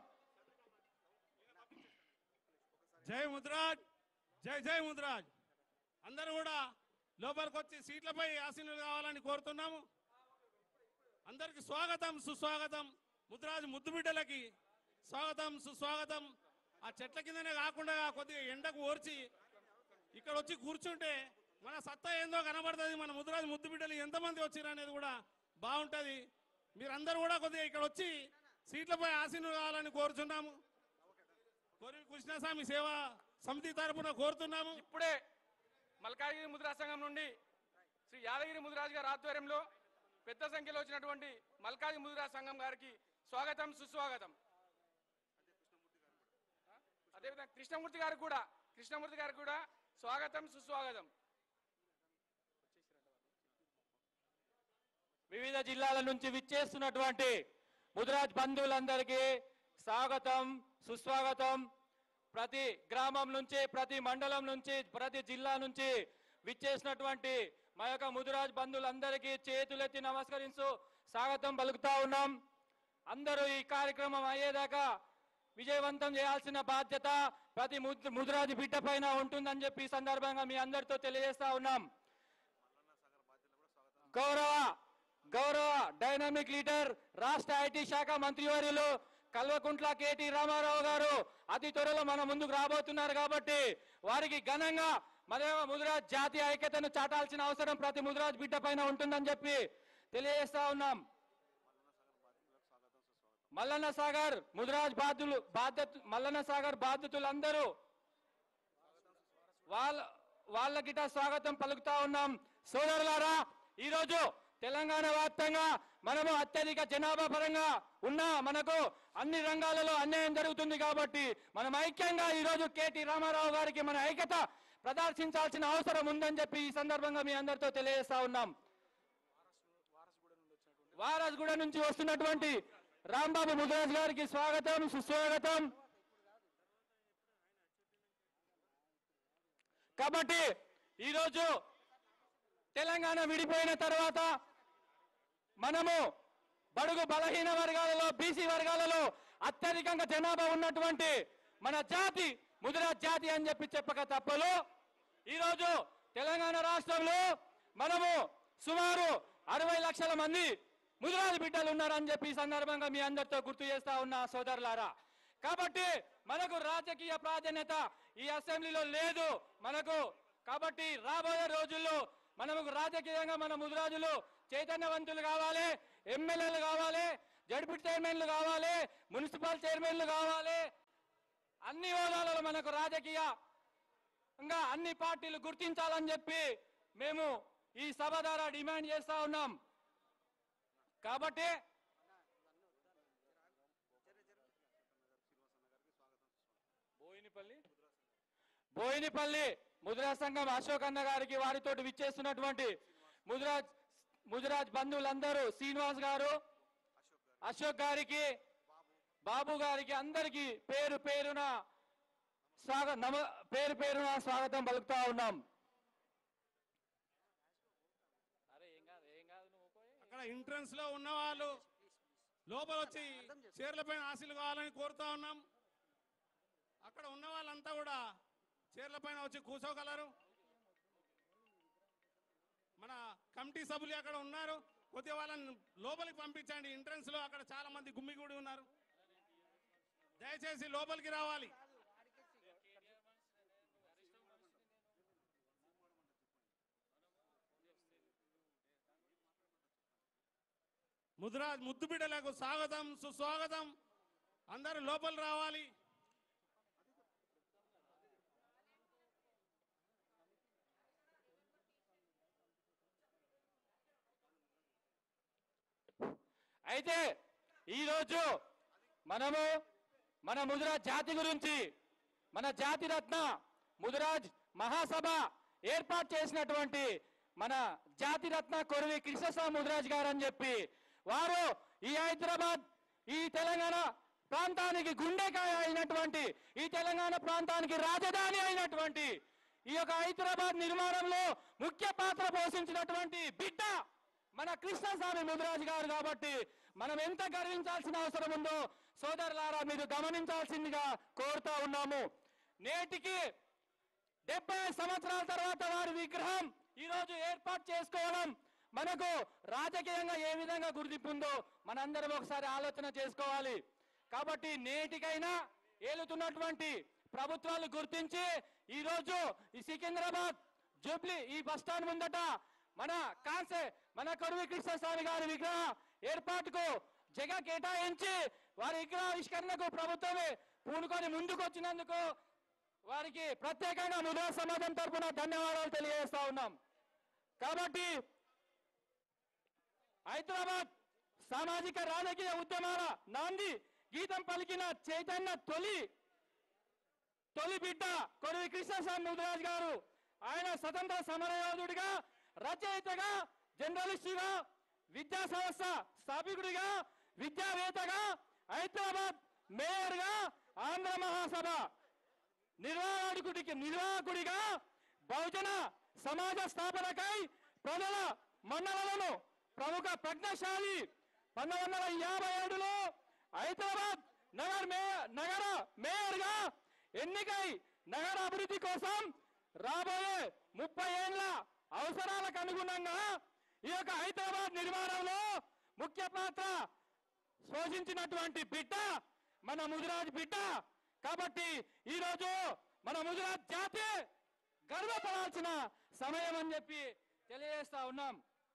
జై ముద్రాజ్ జై జై ముద్రాజ్ అందరూ కూడా లోపలికి వచ్చి సీట్లపై ఆసీనులు కావాలని కోరుతున్నాము అందరికి స్వాగతం సుస్వాగతం ముద్రాజ్ ముద్దు బిడ్డలకి స్వాగతం సుస్వాగతం ఆ చెట్ల కిందనే కాకుండా కొద్దిగా ఎండకు ఓర్చి ఇక్కడ వచ్చి కూర్చుంటే మన సత్తా ఏందో కనబడుతుంది మన ముద్రాజ్ ముద్దు బిడ్డలు ఎంతమంది వచ్చిర్రు అనేది కూడా బాగుంటుంది మీరందరూ కూడా కొద్దిగా ఇక్కడ వచ్చి సీట్లపై ఆసీనులు కావాలని కోరుచున్నాము కోరి కృష్ణస్వామి సేవా సమితి తరపున కోరుతున్నాము ఇప్పుడే మల్కాగిరి ముద్రా సంఘం నుండి శ్రీ యాదగిరి ముదిరాజు గారి ఆధ్వర్యంలో పెద్ద సంఖ్యలో వచ్చినటువంటి మల్కాగి ముదిరా సంఘం గారికి స్వాగతం సుస్వాగతం అదేవిధంగా కృష్ణమూర్తి గారికి కూడా కృష్ణమూర్తి గారికి కూడా స్వాగతం సుస్వాగతం వివిధ జిల్లాల నుంచి విచ్చేస్తున్నటువంటి ముదిరాజ్ బంధువులందరికీ స్వాగతం సుస్వాగతం ప్రతి గ్రామం నుంచి ప్రతి మండలం నుంచి ప్రతి జిల్లా నుంచి విచ్చేసినటువంటి మా యొక్క ముదిరాజ్ బంధువులందరికీ చేతులెత్తి నమస్కరిస్తూ స్వాగతం పలుకుతా ఉన్నాం అందరూ ఈ కార్యక్రమం అయ్యేదాకా విజయవంతం చేయాల్సిన బాధ్యత ప్రతి ముద్- ముదిరాజు బిడ్డ పైన ఉంటుందని చెప్పి ఈ సందర్భంగా మీ అందరితో తెలియజేస్తా ఉన్నాం గౌరవ గౌరవ డైనామిక్ లీడర్ రాష్ట్ర ఐటీ శాఖ మంత్రివర్యులు కల్వకుంట్ల కేటీ రామారావు గారు అతి త్వరలో మన ముందుకు రాబోతున్నారు కాబట్టి వారికి ఘనంగా మన ముదిరాజ్ జాతీయ ఐక్యతను చాటాల్సిన అవసరం ప్రతి ముదిరాజ్ బిడ్డ పైన ఉంటుందని చెప్పి తెలియజేస్తా ఉన్నాం మల్లన్న సాగర్ ముదిరాజ్ బాధ్యులు బాధ్యత మల్లన్న సాగర్ బాధ్యతలందరూ వాళ్ళ వాళ్ళ గిట స్వాగతం పలుకుతా ఉన్నాం సోదరులారా ఈరోజు తెలంగాణ వ్యాప్తంగా మనము అత్యధిక జనాభా పరంగా ఉన్న మనకు అన్ని రంగాలలో అన్యాయం జరుగుతుంది కాబట్టి మనం ఐక్యంగా ఈరోజు కేటీ రామారావు గారికి మన ఐక్యత ప్రదర్శించాల్సిన అవసరం ఉందని చెప్పి ఈ సందర్భంగా మీ అందరితో తెలియజేస్తా ఉన్నాం వారస్గూడ నుంచి వస్తున్నటువంటి రాంబాబు ముదిరాజ్ గారికి స్వాగతం సుస్వాగతం కాబట్టి ఈరోజు తెలంగాణ విడిపోయిన తర్వాత మనము బడుగు బలహీన వర్గాలలో బీసీ వర్గాలలో అత్యధికంగా జనాభా ఉన్నటువంటి మన జాతి ముదిరాజ్ జాతి అని చెప్పి చెప్పక తప్పలు ఈరోజు తెలంగాణ రాష్ట్రంలో మనము సుమారు అరవై లక్షల మంది ముదిరాజు బిడ్డలు ఉన్నారని చెప్పి ఈ సందర్భంగా మీ అందరితో గుర్తు చేస్తా ఉన్నా సోదరులారా కాబట్టి మనకు రాజకీయ ప్రాధాన్యత ఈ అసెంబ్లీలో లేదు మనకు కాబట్టి రాబోయే రోజుల్లో మనకు రాజకీయంగా మన ముదిరాజులు చైతన్యవంతులు కావాలి ఎమ్మెల్యేలు కావాలి జడ్పీ చైర్మన్లు కావాలి మున్సిపల్ చైర్మన్లు కావాలి అన్ని హోదాలలో మనకు రాజకీయ ఇంకా అన్ని పార్టీలు గుర్తించాలని చెప్పి మేము ఈ సభ ద్వారా డిమాండ్ చేస్తా ఉన్నాం కాబట్టి బోయినపల్లి బోయినపల్లి ముదిరాజ్ సంఘం అశోక్ అన్న గారికి వారితో విచ్చేస్తున్నటువంటి ముదిరాజ్ ముదిరాజ్ బంధువులందరూ శ్రీనివాస్ గారు అశోక్ గారికి బాబు గారికి అందరికి పేరు పేరున స్వాగ నమ పేరు పేరున స్వాగతం పలుకుతా ఉన్నాం అక్కడ ఎంట్రన్స్ లో ఉన్న వాళ్ళు లోపల వచ్చి చీరలపైన ఆశలు కావాలని కోరుతా ఉన్నాం అక్కడ ఉన్న వాళ్ళంతా కూడా చీరలపైన వచ్చి కూర్చోగలరు మన కమిటీ సభ్యులు అక్కడ ఉన్నారు కొద్దిగా వాళ్ళని లోపలికి పంపించండి ఎంట్రన్స్ లో అక్కడ చాలా మంది గుమ్మిగూడి ఉన్నారు దయచేసి లోపలికి రావాలి ముద్రాజ్ ముద్దు బిడ్డలకు స్వాగతం సుస్వాగతం అందరూ లోపల రావాలి అయితే ఈరోజు మనము మన ముదిరాజ్ జాతి గురించి మన జాతి రత్న ముదిరాజ్ మహాసభ ఏర్పాటు చేసినటువంటి మన జాతి రత్న కొరవి కృష్ణస్వామి ముదిరాజ్ గారు అని చెప్పి వారు ఈ హైదరాబాద్ ఈ తెలంగాణ ప్రాంతానికి గుండెకాయ అయినటువంటి ఈ తెలంగాణ ప్రాంతానికి రాజధాని అయినటువంటి ఈ యొక్క హైదరాబాద్ నిర్మాణంలో ముఖ్య పాత్ర పోషించినటువంటి బిడ్డ మన కృష్ణస్వామి ముదిరాజు గారు కాబట్టి మనం ఎంత గర్వించాల్సిన అవసరం ఉందో సోదరులారా మీరు గమనించాల్సిందిగా కోరుతా ఉన్నాము నేటికి డెబ్బై సంవత్సరాల తర్వాత వారి విగ్రహం ఈ రోజు ఏర్పాటు చేసుకోవడం మనకు రాజకీయంగా ఏ విధంగా గుర్తింపు ఉందో మనందరం ఒకసారి ఆలోచన చేసుకోవాలి కాబట్టి నేటికైనా ఏలుతున్నటువంటి ప్రభుత్వాలు గుర్తించి ఈ రోజు ఈ సికింద్రాబాద్ జూబ్లీ ఈ బస్ స్టాండ్ ముందట మన కాన్సే మన కరువి కృష్ణస్వామి గారి విగ్రహ ఏర్పాటుకు జగ కేటాయించి వారి విగ్రహావిష్కరణకు ప్రభుత్వమే పూనుకొని ముందుకు వచ్చినందుకు వారికి ప్రత్యేకంగా ముదా సమాజం తరపున ధన్యవాదాలు తెలియజేస్తా ఉన్నాం కాబట్టి హైదరాబాద్ సామాజిక రాజకీయ ఉద్యమాల నాంది గీతం పలికిన చైతన్య తొలి తొలి బిడ్డ కొరవి కృష్ణస్వామి ముదిరాజ్ గారు ఆయన స్వతంత్ర సమరయోధుడిగా రచయితగా జర్నలిస్టుగా విద్యా సంస్థ స్థాపికుడిగా విద్యావేత్తగా హైదరాబాద్ మేయర్గా ఆంధ్ర మహాసభ నిర్వాహకుడికి నిర్వాహకుడిగా బహుజన సమాజ స్థాపనకై ప్రజల మండలాలను ప్రముఖ ప్రజ్ఞశాలి పంతొమ్మిది వందల యాభై ఏడులో హైదరాబాద్ నగర్ మే నగర మేయర్గా ఎన్నికై నగర అభివృద్ధి కోసం రాబోయే ముప్పై ఏళ్ల అవసరాలకు అనుగుణంగా ఈ యొక్క హైదరాబాద్ నిర్మాణంలో ముఖ్య పాత్ర పోషించినటువంటి బిడ్డ మన ముదిరాజ్ బిడ్డ కాబట్టి ఈ రోజు మన ముదిరాజ్ జాతి గర్వపడాల్సిన సమయం అని చెప్పి తెలియజేస్తా ఉన్నాం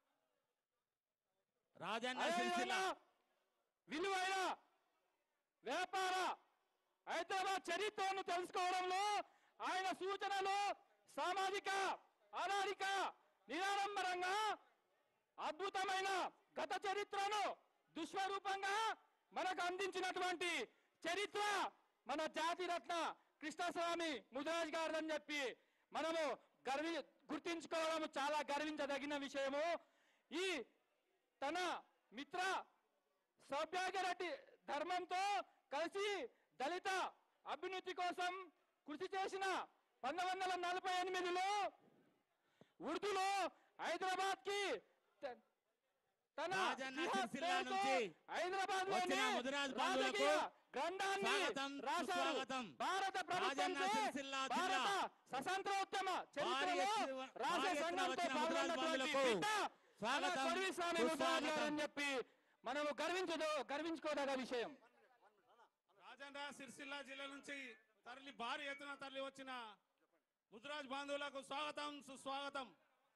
రాజన్న అదేవిధంగా సిరిసిల్ల విలువైన వ్యాపార హైదరాబాద్ చరిత్రను తెలుసుకోవడంలో ఆయన సూచనలు సామాజిక ఆధారిక నిరాడంబరంగా అద్భుతమైన గత చరిత్రను దుష్స్వరూపంగా మనకు అందించినటువంటి చరిత్ర మన జాతి రత్న కృష్ణస్వామి ముదిరాజ్ గారు అని చెప్పి మనము గర్వి గుర్తించుకోవడం చాలా గర్వించదగిన విషయము ఈ తన మిత్ర సౌభాగ్యరెడ్డి ధర్మంతో కలిసి దళిత అభ్యున్నతి కోసం కృషి చేసిన పంతొమ్మిది వందల నలభై ఎనిమిదిలో ఉర్దూలో హైదరాబాద్ కి త- తన రాజన్న జిహాద్ సిరిసిల్ల పేరుతో నుంచి హైదరాబాద్ వచ్చిన ముదిరాజ్ బంధువులకు గ్రంథాన్ని స్వాగతం, రాశారు సుస్వాగతం. భారత రాజన్న ప్రభుత్వంచే సిరిసిల్ల జిల్లా భారత స్వతంత్రోద్యమ భారీ చరిత్రలో ఎత్తున- రాసే భారీ ఎత్తున సంఘంతో వచ్చిన ముదిరాజ్ పాల్గొన్నటువంటి బంధువులకు బిడ్డ స్వాగతం, మన కొరవి స్వామి ముదిరాజ్ గారు సుస్వాగతం. అని చెప్పి మనము గర్వించదు గర్వించుకోదగ విషయం రాజన్న సిరిసిల్ల జిల్లా నుంచి తరలి భారీ ఎత్తున తరలి వచ్చిన ముద్రాజ్ బాంధవులకు స్వాగతం సుస్వాగతం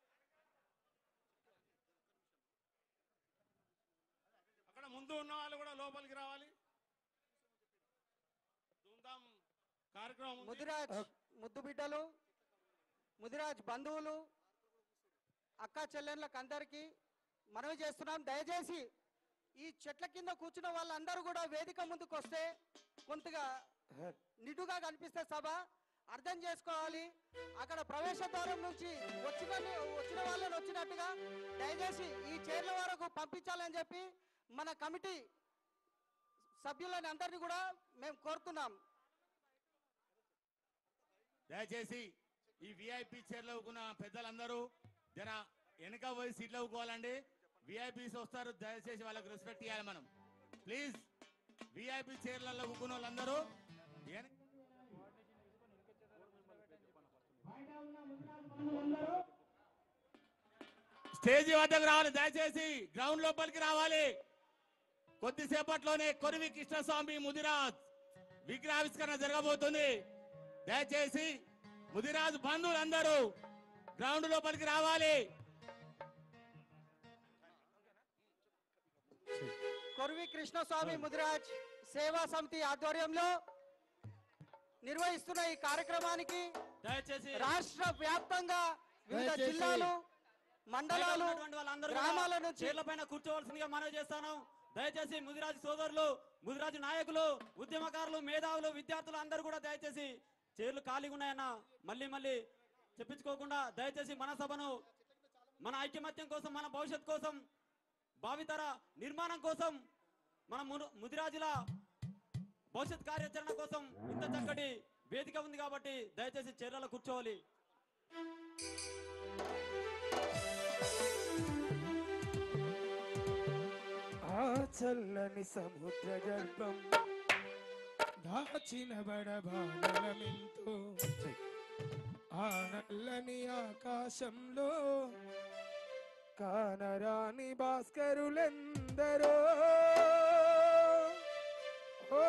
అక్కడ ముందు ఉన్న వాళ్ళు కూడా లోపలికి రావాలి ధూమ్ధాం కార్యక్రమం ఉంది. ముదిరాజ్ ముద్దు బిడ్డలు ముదిరాజ్ బంధువులు అక్క చెల్లెళ్ళకి అందరికీ మనవి చేస్తున్నాం దయచేసి ఈ చెట్ల కింద కూర్చున్న వాళ్ళందరూ కూడా వేదిక ముందుకు వస్తే కొంతగా నిడుగా కనిపిస్తే సభ అర్థం చేసుకోవాలి అక్కడ ప్రవేశ ద్వారం నుంచి వచ్చిన వచ్చిన వాళ్ళని వచ్చినట్టుగా దయచేసి ఈ చైర్ల వరకు పంపించాలని చెప్పి మన కమిటీ సభ్యులని అందరినీ కూడా మేము కోరుతున్నాం దయచేసి ఈ విఐపి చైర్లో ఉన్న పెద్దలందరూ జర వెనక పోయి సీట్లో కూకోవాలండి విఐపీస్ వస్తారు దయచేసి వాళ్ళకి రెస్పెక్ట్ ఇవ్వాలి మనం ప్లీజ్ విఐపి చైర్లలో కూకున్న వాళ్ళందరూ వెనక- స్టేజీ వద్దకు రావాలి దయచేసి గ్రౌండ్ లోపలికి రావాలి కొద్దిసేపట్లోనే కొరివి కృష్ణస్వామి ముదిరాజ్ విగ్రహావిష్కరణ జరగబోతుంది దయచేసి ముదిరాజ్ బంధువులందరూ గ్రౌండ్ లోపలికి రావాలి కొర్వి కృష్ణస్వామి ముదిరాజ్ సేవా సమితి ఆధ్వర్యంలో నిర్వహిస్తున్న ఈ కార్యక్రమానికి దయచేసి రాష్ట్ర వ్యాప్తంగా వివిధ దయచేసి జిల్లాలు మండలాలు ఉన్నటువంటి వాళ్ళందరూ కూడా గ్రామాల నుంచి చైర్ల పైన కూర్చోవలసిందిగా మనవి చేస్తాను దయచేసి ముదిరాజు సోదరులు ముదిరాజు నాయకులు ఉద్యమకారులు మేధావులు విద్యార్థులు అందరూ కూడా దయచేసి చైర్లు ఖాళీగా ఉన్నాయన్న మళ్ళీ మళ్ళీ చెప్పించుకోకుండా దయచేసి మన సభను మన ఐక్యమత్యం కోసం మన భవిష్యత్ కోసం భావితర నిర్మాణం కోసం మన మును- ముదిరాజుల భవిష్యత్ కార్యాచరణ కోసం ఇంత చక్కటి వేదిక ఉంది కాబట్టి దయచేసి చర్యలో కూర్చోవాలి ఆ చల్లని సముద్ర గర్భం దాచిన బడబానలమెంతో ఆ నల్లని ఆకాశంలో కానరాని భాస్కరులెందరో ఓ,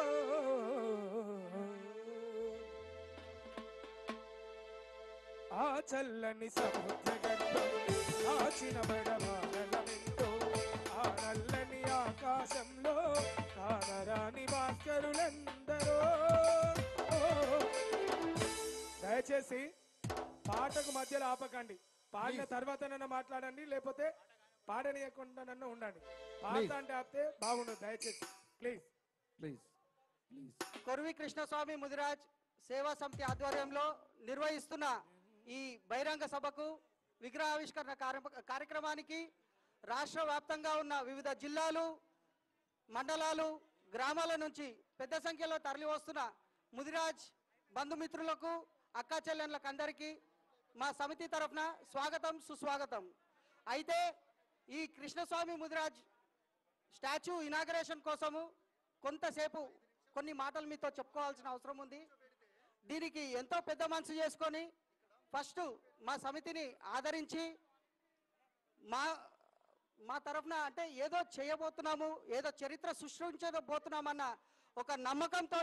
ఆ చల్లని సముద్ర గర్భం దాచిన బడబానలమెంతో ఆ నల్లని ఆకాశంలో కానరాని భాస్కరులెందరో ఓ. దయచేసి పాటకు మధ్యలో ఆపకండి పాడిన తర్వాతనన్నా మాట్లాడండి లేకపోతే పాడనీయకుండానన్నా ఉండండి పాట Please. అంటే ఆపితే బాగుండదు దయచేసి ప్లీజ్ ప్లీజ్ కొరవి కృష్ణస్వామి ముదిరాజ్ సేవా సమితి ఆధ్వర్యంలో నిర్వహిస్తున్న ఈ బహిరంగ సభకు విగ్రహావిష్కరణ కార్య- కార్యక్రమానికి రాష్ట్ర వ్యాప్తంగా ఉన్న వివిధ జిల్లాలు మండలాలు గ్రామాల నుంచి పెద్ద సంఖ్యలో తరలి వస్తున్న ముదిరాజ్ బంధుమిత్రులకు అక్కా చెల్లెళ్ళకు అందరికీ మా సమితి తరఫున స్వాగతం సుస్వాగతం అయితే ఈ కృష్ణస్వామి ముదిరాజ్ స్టాచ్యూ ఇనాగరేషన్ కోసము కొంతసేపు కొన్ని మాటలు మీతో చెప్పుకోవాల్సిన అవసరం ఉంది దీనికి ఎంతో పెద్ద మనసు చేసుకొని ఫస్ట్ మా సమితిని ఆదరించి మా మా తరఫున అంటే ఏదో చేయబోతున్నాము ఏదో చరిత్ర సృష్టించబోతున్నామన్న ఒక నమ్మకంతో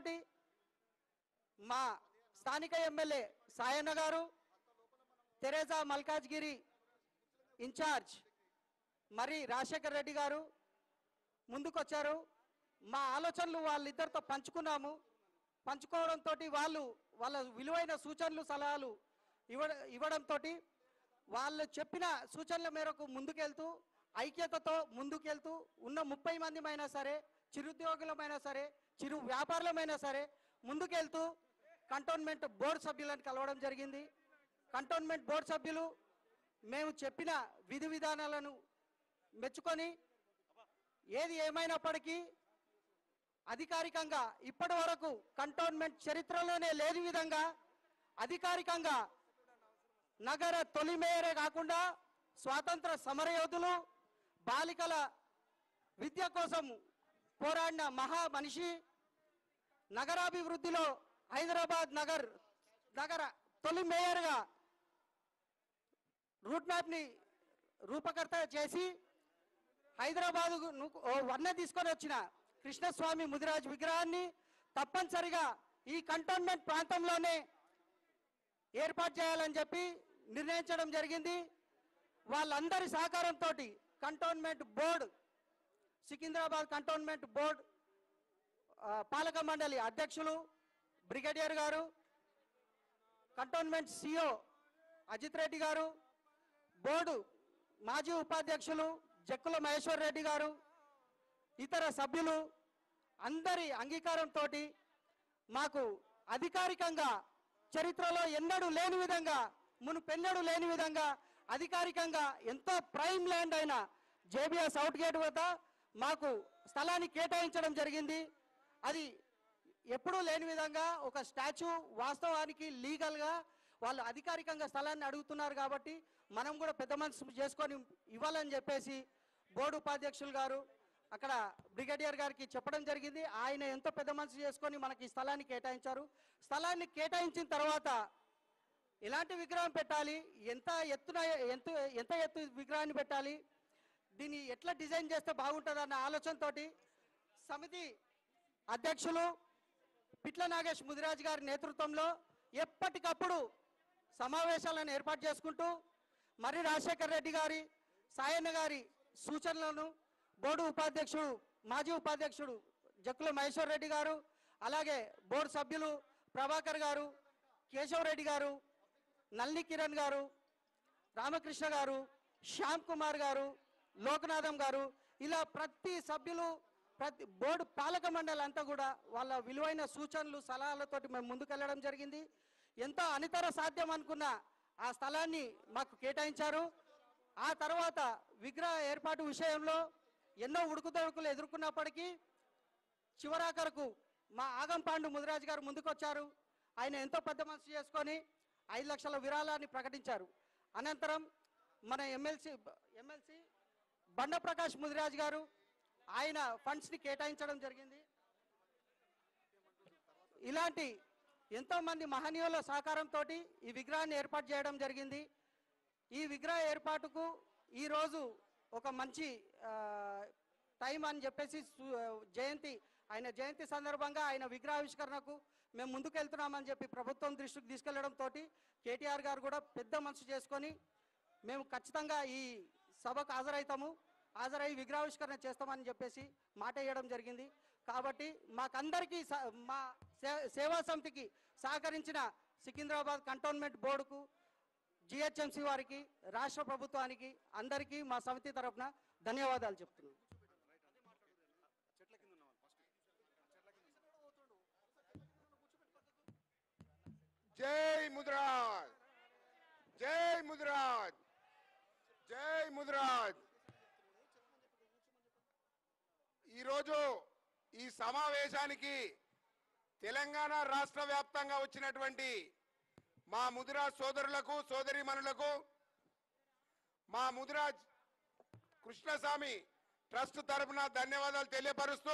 మా స్థానిక ఎమ్మెల్యే సాయన్న గారు తెరేజా మల్కాజ్గిరి ఇన్ఛార్జ్ మరి రాజశేఖర్ రెడ్డి గారు ముందుకొచ్చారు మా ఆలోచనలు వాళ్ళిద్దరితో పంచుకున్నాము పంచుకోవడంతో వాళ్ళు వాళ్ళ విలువైన సూచనలు సలహాలు ఇవ్వ ఇవ్వడంతో వాళ్ళు చెప్పిన సూచనల మేరకు ముందుకెళ్తూ ఐక్యతతో ముందుకెళ్తూ ఉన్న ముప్పై మందిమైనా సరే చిరుద్యోగులమైనా సరే చిరు వ్యాపారులమైనా సరే ముందుకెళ్తూ కంటోన్మెంట్ బోర్డు సభ్యులను కలవడం జరిగింది కంటోన్మెంట్ బోర్డు సభ్యులు మేము చెప్పిన విధి విధానాలను మెచ్చుకొని ఏది ఏమైనప్పటికీ అధికారికంగా ఇప్పటి వరకు కంటోన్మెంట్ చరిత్రలోనే లేని విధంగా అధికారికంగా నగర తొలి మేయరే కాకుండా స్వాతంత్ర సమరయోధులు బాలికల విద్య కోసం పోరాడిన మహా మనిషి నగరాభివృద్ధిలో హైదరాబాద్ నగర్ నగర తొలి మేయర్గా రూట్ మ్యాప్ని రూపకర్త చేసి హైదరాబాద్ వన్న తీసుకొని వచ్చిన కృష్ణస్వామి ముదిరాజ్ విగ్రహాన్ని తప్పనిసరిగా ఈ కంటోన్మెంట్ ప్రాంతంలోనే ఏర్పాటు చేయాలని చెప్పి నిర్ణయించడం జరిగింది వాళ్ళందరి సహకారంతో cantonment board Secunderabad cantonment board ఆ, పాలక మండలి అధ్యక్షులు బ్రిగేడియర్ గారు కంటోన్మెంట్ సిఓ అజిత్ రెడ్డి గారు బోర్డు మాజీ ఉపాధ్యక్షులు జక్కుల మహేశ్వర్ రెడ్డి గారు ఇతర సభ్యులు అందరి అంగీకారంతో మాకు అధికారికంగా చరిత్రలో ఎన్నడూ లేని విధంగా మునుపెన్నడూ లేని విధంగా అధికారికంగా ఎంతో ప్రైమ్ ల్యాండ్ అయిన జేబిఎస్ అవుట్ గేట్ వద్ద మాకు స్థలాన్ని కేటాయించడం జరిగింది అది ఎప్పుడూ లేని విధంగా ఒక స్టాచ్యూ వాస్తవానికి లీగల్గా వాళ్ళు అధికారికంగా స్థలాన్ని అడుగుతున్నారు కాబట్టి మనం కూడా పెద్ద మనసు చేసుకొని ఇవ్వాలని చెప్పేసి బోర్డు ఉపాధ్యక్షులు గారు అక్కడ బ్రిగేడియర్ గారికి చెప్పడం జరిగింది ఆయన ఎంతో పెద్ద మనసు చేసుకొని మనకి ఈ స్థలాన్ని కేటాయించారు స్థలాన్ని కేటాయించిన తర్వాత ఎలాంటి విగ్రహం పెట్టాలి ఎంత ఎత్తున ఎంత ఎంత ఎత్తు విగ్రహాన్ని పెట్టాలి దీన్ని ఎట్లా డిజైన్ చేస్తే బాగుంటుంది అన్న ఆలోచనతోటి సమితి అధ్యక్షులు పిట్ల నాగేష్ ముదిరాజ్ గారి నేతృత్వంలో ఎప్పటికప్పుడు సమావేశాలను ఏర్పాటు చేసుకుంటూ మరి రాజశేఖర్ రెడ్డి గారి సాయన్న గారి సూచనలను బోర్డు ఉపాధ్యక్షుడు మాజీ ఉపాధ్యక్షుడు జక్కుల మహేశ్వర్ రెడ్డి గారు అలాగే బోర్డు సభ్యులు ప్రభాకర్ గారు కేశవరెడ్డి గారు నల్లి కిరణ్ గారు రామకృష్ణ గారు శ్యామ్ కుమార్ గారు లోకనాథం గారు ఇలా ప్రతి సభ్యులు ప్రతి బోర్డు పాలక మండలి అంతా కూడా వాళ్ళ విలువైన సూచనలు సలహాలతోటి మేము ముందుకెళ్ళడం జరిగింది ఎంతో అనితర సాధ్యం అనుకున్న ఆ స్థలాన్ని మాకు కేటాయించారు ఆ తర్వాత విగ్రహ ఏర్పాటు విషయంలో ఎన్నో ఉడుకుదొడుకులు ఎదుర్కొన్నప్పటికీ చివరాఖరకు మా ఆగంపాండు ముదిరాజు గారు ముందుకొచ్చారు ఆయన ఎంతో పెద్ద మనసు చేసుకొని ఐదు లక్షల విరాళాన్ని ప్రకటించారు అనంతరం మన ఎమ్మెల్సీ ఎమ్మెల్సీ బండ ప్రకాష్ ముదిరాజు గారు ఆయన ఫండ్స్ని కేటాయించడం జరిగింది ఇలాంటి ఎంతో మంది మహనీయుల సహకారంతో ఈ విగ్రహాన్ని ఏర్పాటు చేయడం జరిగింది ఈ విగ్రహ ఏర్పాటుకు ఈరోజు ఒక మంచి ఆ, టైం అని చెప్పేసి సు- జయంతి ఆయన జయంతి సందర్భంగా ఆయన విగ్రహావిష్కరణకు మేము ముందుకు వెళ్తున్నామని చెప్పి ప్రభుత్వం దృష్టికి తీసుకెళ్లడంతో కేటీఆర్ గారు కూడా పెద్ద మనసు చేసుకొని మేము ఖచ్చితంగా ఈ సభకు హాజరవుతాము హాజరై విగ్రహావిష్కరణ చేస్తామని చెప్పేసి మాట ఇవ్వడం జరిగింది కాబట్టి మాకందరికీ స- మా సే- సేవా సమితికి సహకరించిన సికింద్రాబాద్ కంటోన్మెంట్ బోర్డుకు జిహెచ్ఎంసీ వారికి రాష్ట్ర ప్రభుత్వానికి అందరికీ మా సమితి తరఫున ధన్యవాదాలు చెప్తున్నాను జై ముద్రాజ్ జై ముద్రాజ్ జై ముద్రాజ్ ఈరోజు ఈ సమావేశానికి తెలంగాణ రాష్ట్ర వ్యాప్తంగా వచ్చినటువంటి మా ముదిరాజ్ సోదరులకు సోదరిమణులకు మా ముదిరాజ్ కృష్ణస్వామి ట్రస్ట్ తరపున ధన్యవాదాలు తెలియపరుస్తూ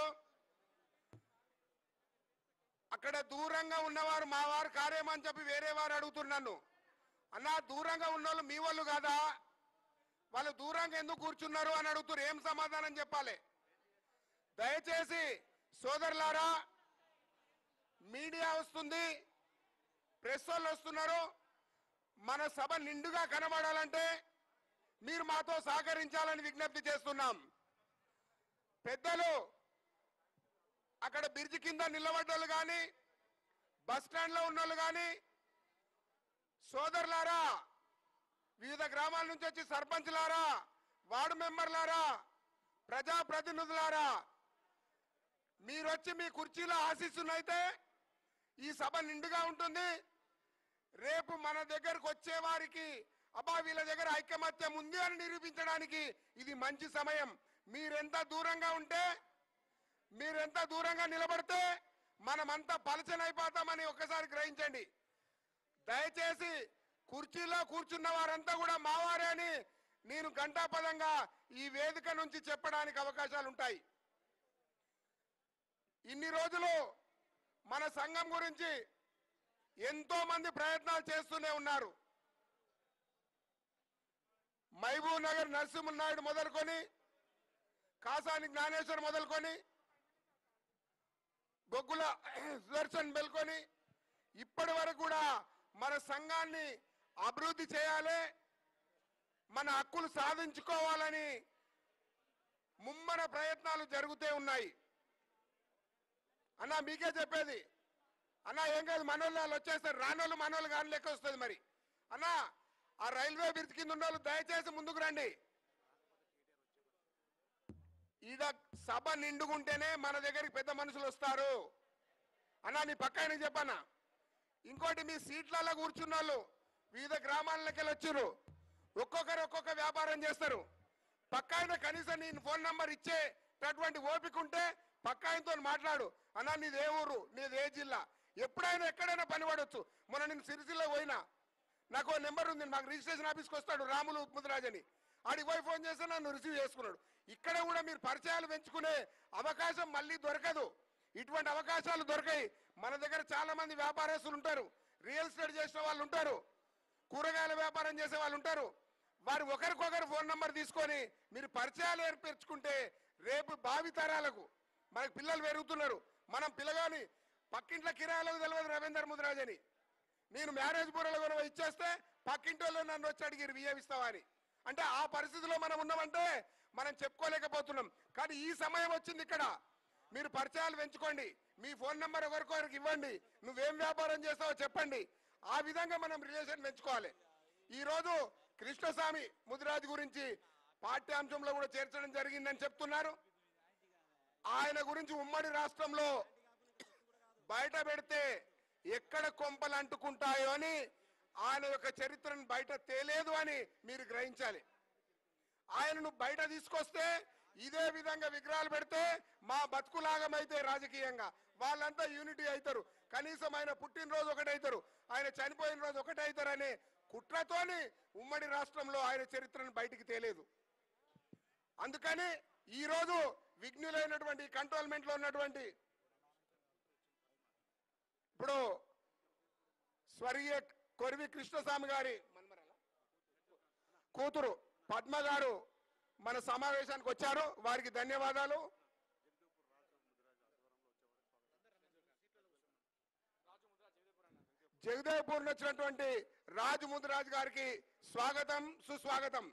అక్కడ దూరంగా ఉన్నవారు మా వారు కార్యమని చెప్పి వేరే వారు అడుగుతున్నాను అన్న దూరంగా ఉన్నోళ్ళు మీ వాళ్ళు కాదా వాళ్ళు దూరంగా ఎందుకు కూర్చున్నారు అని అడుగుతున్నారు ఏం సమాధానం చెప్పాలి దయచేసి సోదరులారా మీడియా వస్తుంది ప్రెస్ వాళ్ళు వస్తున్నారు మన సభ నిండుగా కనబడాలంటే మీరు మాతో సహకరించాలని విజ్ఞప్తి చేస్తున్నాం పెద్దలు అక్కడ బ్రిడ్జి కింద నిలబడ్డోళ్ళు కానీ బస్ స్టాండ్ లో ఉన్నోళ్ళు కానీ సోదరులారా వివిధ గ్రామాల నుంచి వచ్చి సర్పంచ్లారా వార్డు మెంబర్లారా ప్రజాప్రతినిధులారా మీరు వచ్చి మీ కుర్చీలో ఆశిస్తున్నైతే ఈ సభ నిండుగా ఉంటుంది రేపు మన దగ్గరకు వచ్చే వారికి అబ్బా వీళ్ళ దగ్గర ఐకమత్యం ఉంది అని నిరూపించడానికి ఇది మంచి సమయం మీరెంత దూరంగా ఉంటే మీరెంత దూరంగా నిలబడితే మనమంతా పలచనైపోతామని ఒక్కసారి గ్రహించండి దయచేసి కుర్చీలో కూర్చున్న వారంతా కూడా మావారే అని నేను ఘంటాపదంగా ఈ వేదిక నుంచి చెప్పడానికి అవకాశాలు ఉంటాయి ఇన్ని రోజులు మన సంఘం గురించి ఎంతో మంది ప్రయత్నాలు చేస్తూనే ఉన్నారు మహబూబ్ నగర్ నరసింహనాయుడు మొదలుకొని కాసాని జ్ఞానేశ్వర్ మొదలుకొని బొగ్గుల సుదర్శన్ బెల్కొని ఇప్పటి వరకు కూడా మన సంఘాన్ని అభివృద్ధి చేయాలి మన హక్కులు సాధించుకోవాలని ముమ్మర ప్రయత్నాలు జరుగుతూ ఉన్నాయి అన్న మీకే చెప్పేది అన్న ఏం కాదు మనోళ్ళు వాళ్ళు వచ్చేస్తారు రానోళ్ళు మనోళ్ళు కానీ లెక్క వస్తుంది మరి అన్న ఆ రైల్వే బ్రిడ్జ్ కింద ఉన్న వాళ్ళు దయచేసి ముందుకు రండి ఈడ సభ నిండుకుంటేనే మన దగ్గరికి పెద్ద మనుషులు వస్తారు అన్న నీ పక్క ఆయనకి చెప్పన్నా ఇంకోటి మీ సీట్లలో కూర్చున్న వాళ్ళు వివిధ గ్రామాలకి వెళ్ళి వచ్చారు ఒక్కొక్కరు ఒక్కొక్క వ్యాపారం చేస్తారు పక్క ఆయన కనీసం నీ ఫోన్ నంబర్ ఇచ్చేటటువంటి ఓపిక ఉంటే పక్క ఆయనతో మాట్లాడు అన్న నీది ఏ ఊరు నీది ఏ జిల్లా ఎప్పుడైనా ఎక్కడైనా పని పడవచ్చు మొన్న నేను సిరిసిల్ల పోయినా నాకు ఓ నెంబర్ ఉంది మాకు రిజిస్ట్రేషన్ ఆఫీస్కి వస్తాడు రాములు ముద్రాజ్ అని ఆడికి పోయి ఫోన్ చేస్తే నన్ను రిసీవ్ చేసుకున్నాడు ఇక్కడ కూడా మీరు పరిచయాలు పెంచుకునే అవకాశం మళ్ళీ దొరకదు ఇటువంటి అవకాశాలు దొరకాయి మన దగ్గర చాలా మంది వ్యాపారస్తులు ఉంటారు రియల్ ఎస్టేట్ చేసిన వాళ్ళు ఉంటారు కూరగాయల వ్యాపారం చేసే వాళ్ళు ఉంటారు వారు ఒకరికొకరు ఫోన్ నంబర్ తీసుకొని మీరు పరిచయాలు ఏర్పరచుకుంటే రేపు భావి తరాలకు మనకు పిల్లలు పెరుగుతున్నారు మనం పిల్లగాని పక్కింట్ల కిరాయిలకు తెలియదు రవీందర్ ముద్రాజ్ అని నేను మ్యారేజ్ బూరలో కూడా ఇచ్చేస్తే పక్కింటి వాళ్ళు నన్ను వచ్చి అడిగిరు వియ్యవిస్తావా అని అంటే ఆ పరిస్థితిలో మనం ఉన్నామంటే మనం చెప్పుకోలేకపోతున్నాం కానీ ఈ సమయం వచ్చింది ఇక్కడ మీరు పరిచయాలు పెంచుకోండి మీ ఫోన్ నెంబర్ ఒకరికొకరికి ఇవ్వండి నువ్వేం వ్యాపారం చేస్తావో చెప్పండి ఆ విధంగా మనం రిలేషన్ పెంచుకోవాలి ఈ రోజు కృష్ణస్వామి ముదిరాజు గురించి పాఠ్యాంశంలో కూడా చేర్చడం జరిగిందని చెప్తున్నారు ఆయన గురించి ఉమ్మడి రాష్ట్రంలో బయట పెడితే ఎక్కడ కొంపలు అంటుకుంటాయో అని ఆయన యొక్క చరిత్రను బయట తేలేదు అని మీరు గ్రహించాలి ఆయనను బయట తీసుకొస్తే ఇదే విధంగా విగ్రహాలు పెడితే మా బతుకులాగమైతే రాజకీయంగా వాళ్ళంతా యూనిటీ అవుతారు కనీసం ఆయన పుట్టినరోజు ఒకటి అవుతారు ఆయన చనిపోయిన రోజు ఒకటి అవుతారు అనే కుట్రతోని ఉమ్మడి రాష్ట్రంలో ఆయన చరిత్రను బయటికి తేలేదు అందుకని ఈ రోజు విఘ్నులైనటువంటి కంట్రోల్మెంట్ లో ఉన్నటువంటి ఇప్పుడు స్వర్గీయ కొరివి కృష్ణస్వామి గారి కూతురు పద్మ గారు మన సమావేశానికి వచ్చారు వారికి ధన్యవాదాలు జగదేవ్పూర్ వచ్చినటువంటి రాజు ముదిరాజు గారికి స్వాగతం సుస్వాగతం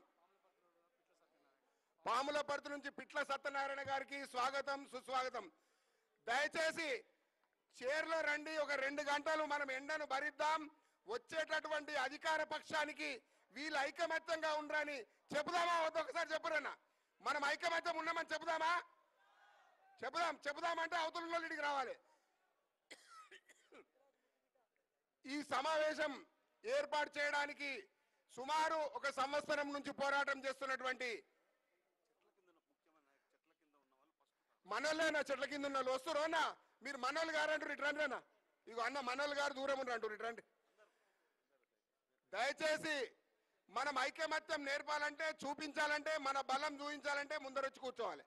పాములపర్తి నుంచి పిట్ల సత్యనారాయణ గారికి స్వాగతం సుస్వాగతం దయచేసి చీరలో రండి ఒక రెండు గంటలు మనం ఎండను భరిద్దాం వచ్చేటటువంటి అధికార పక్షానికి వీళ్ళు ఐకమత్యంగా ఉండరని చెబుదామా వద్ద ఒకసారి చెప్పురన్నా మనం ఐకమత్యం ఉన్నామని చెబుదామా చెబుదాం చెబుదామంటే అవతల ఇడికి రావాలి ఈ సమావేశం ఏర్పాటు చేయడానికి సుమారు ఒక సంవత్సరం నుంచి పోరాటం చేస్తున్నటువంటి మనోళ్ళేనా చెట్ల కింద ఉన్న వాళ్ళు వస్తురు అన్న మీరు మనోళ్ళు గారు అంటారు ఇటు రండి అన్న ఇగో అన్న మనోళ్ళు గారు దూరం ఉండి అంటారు ఇటు రండి దయచేసి మనం ఐకమత్యం నేర్పాలంటే చూపించాలంటే మన బలం చూపించాలంటే ముందరొచ్చి కూర్చోవాలి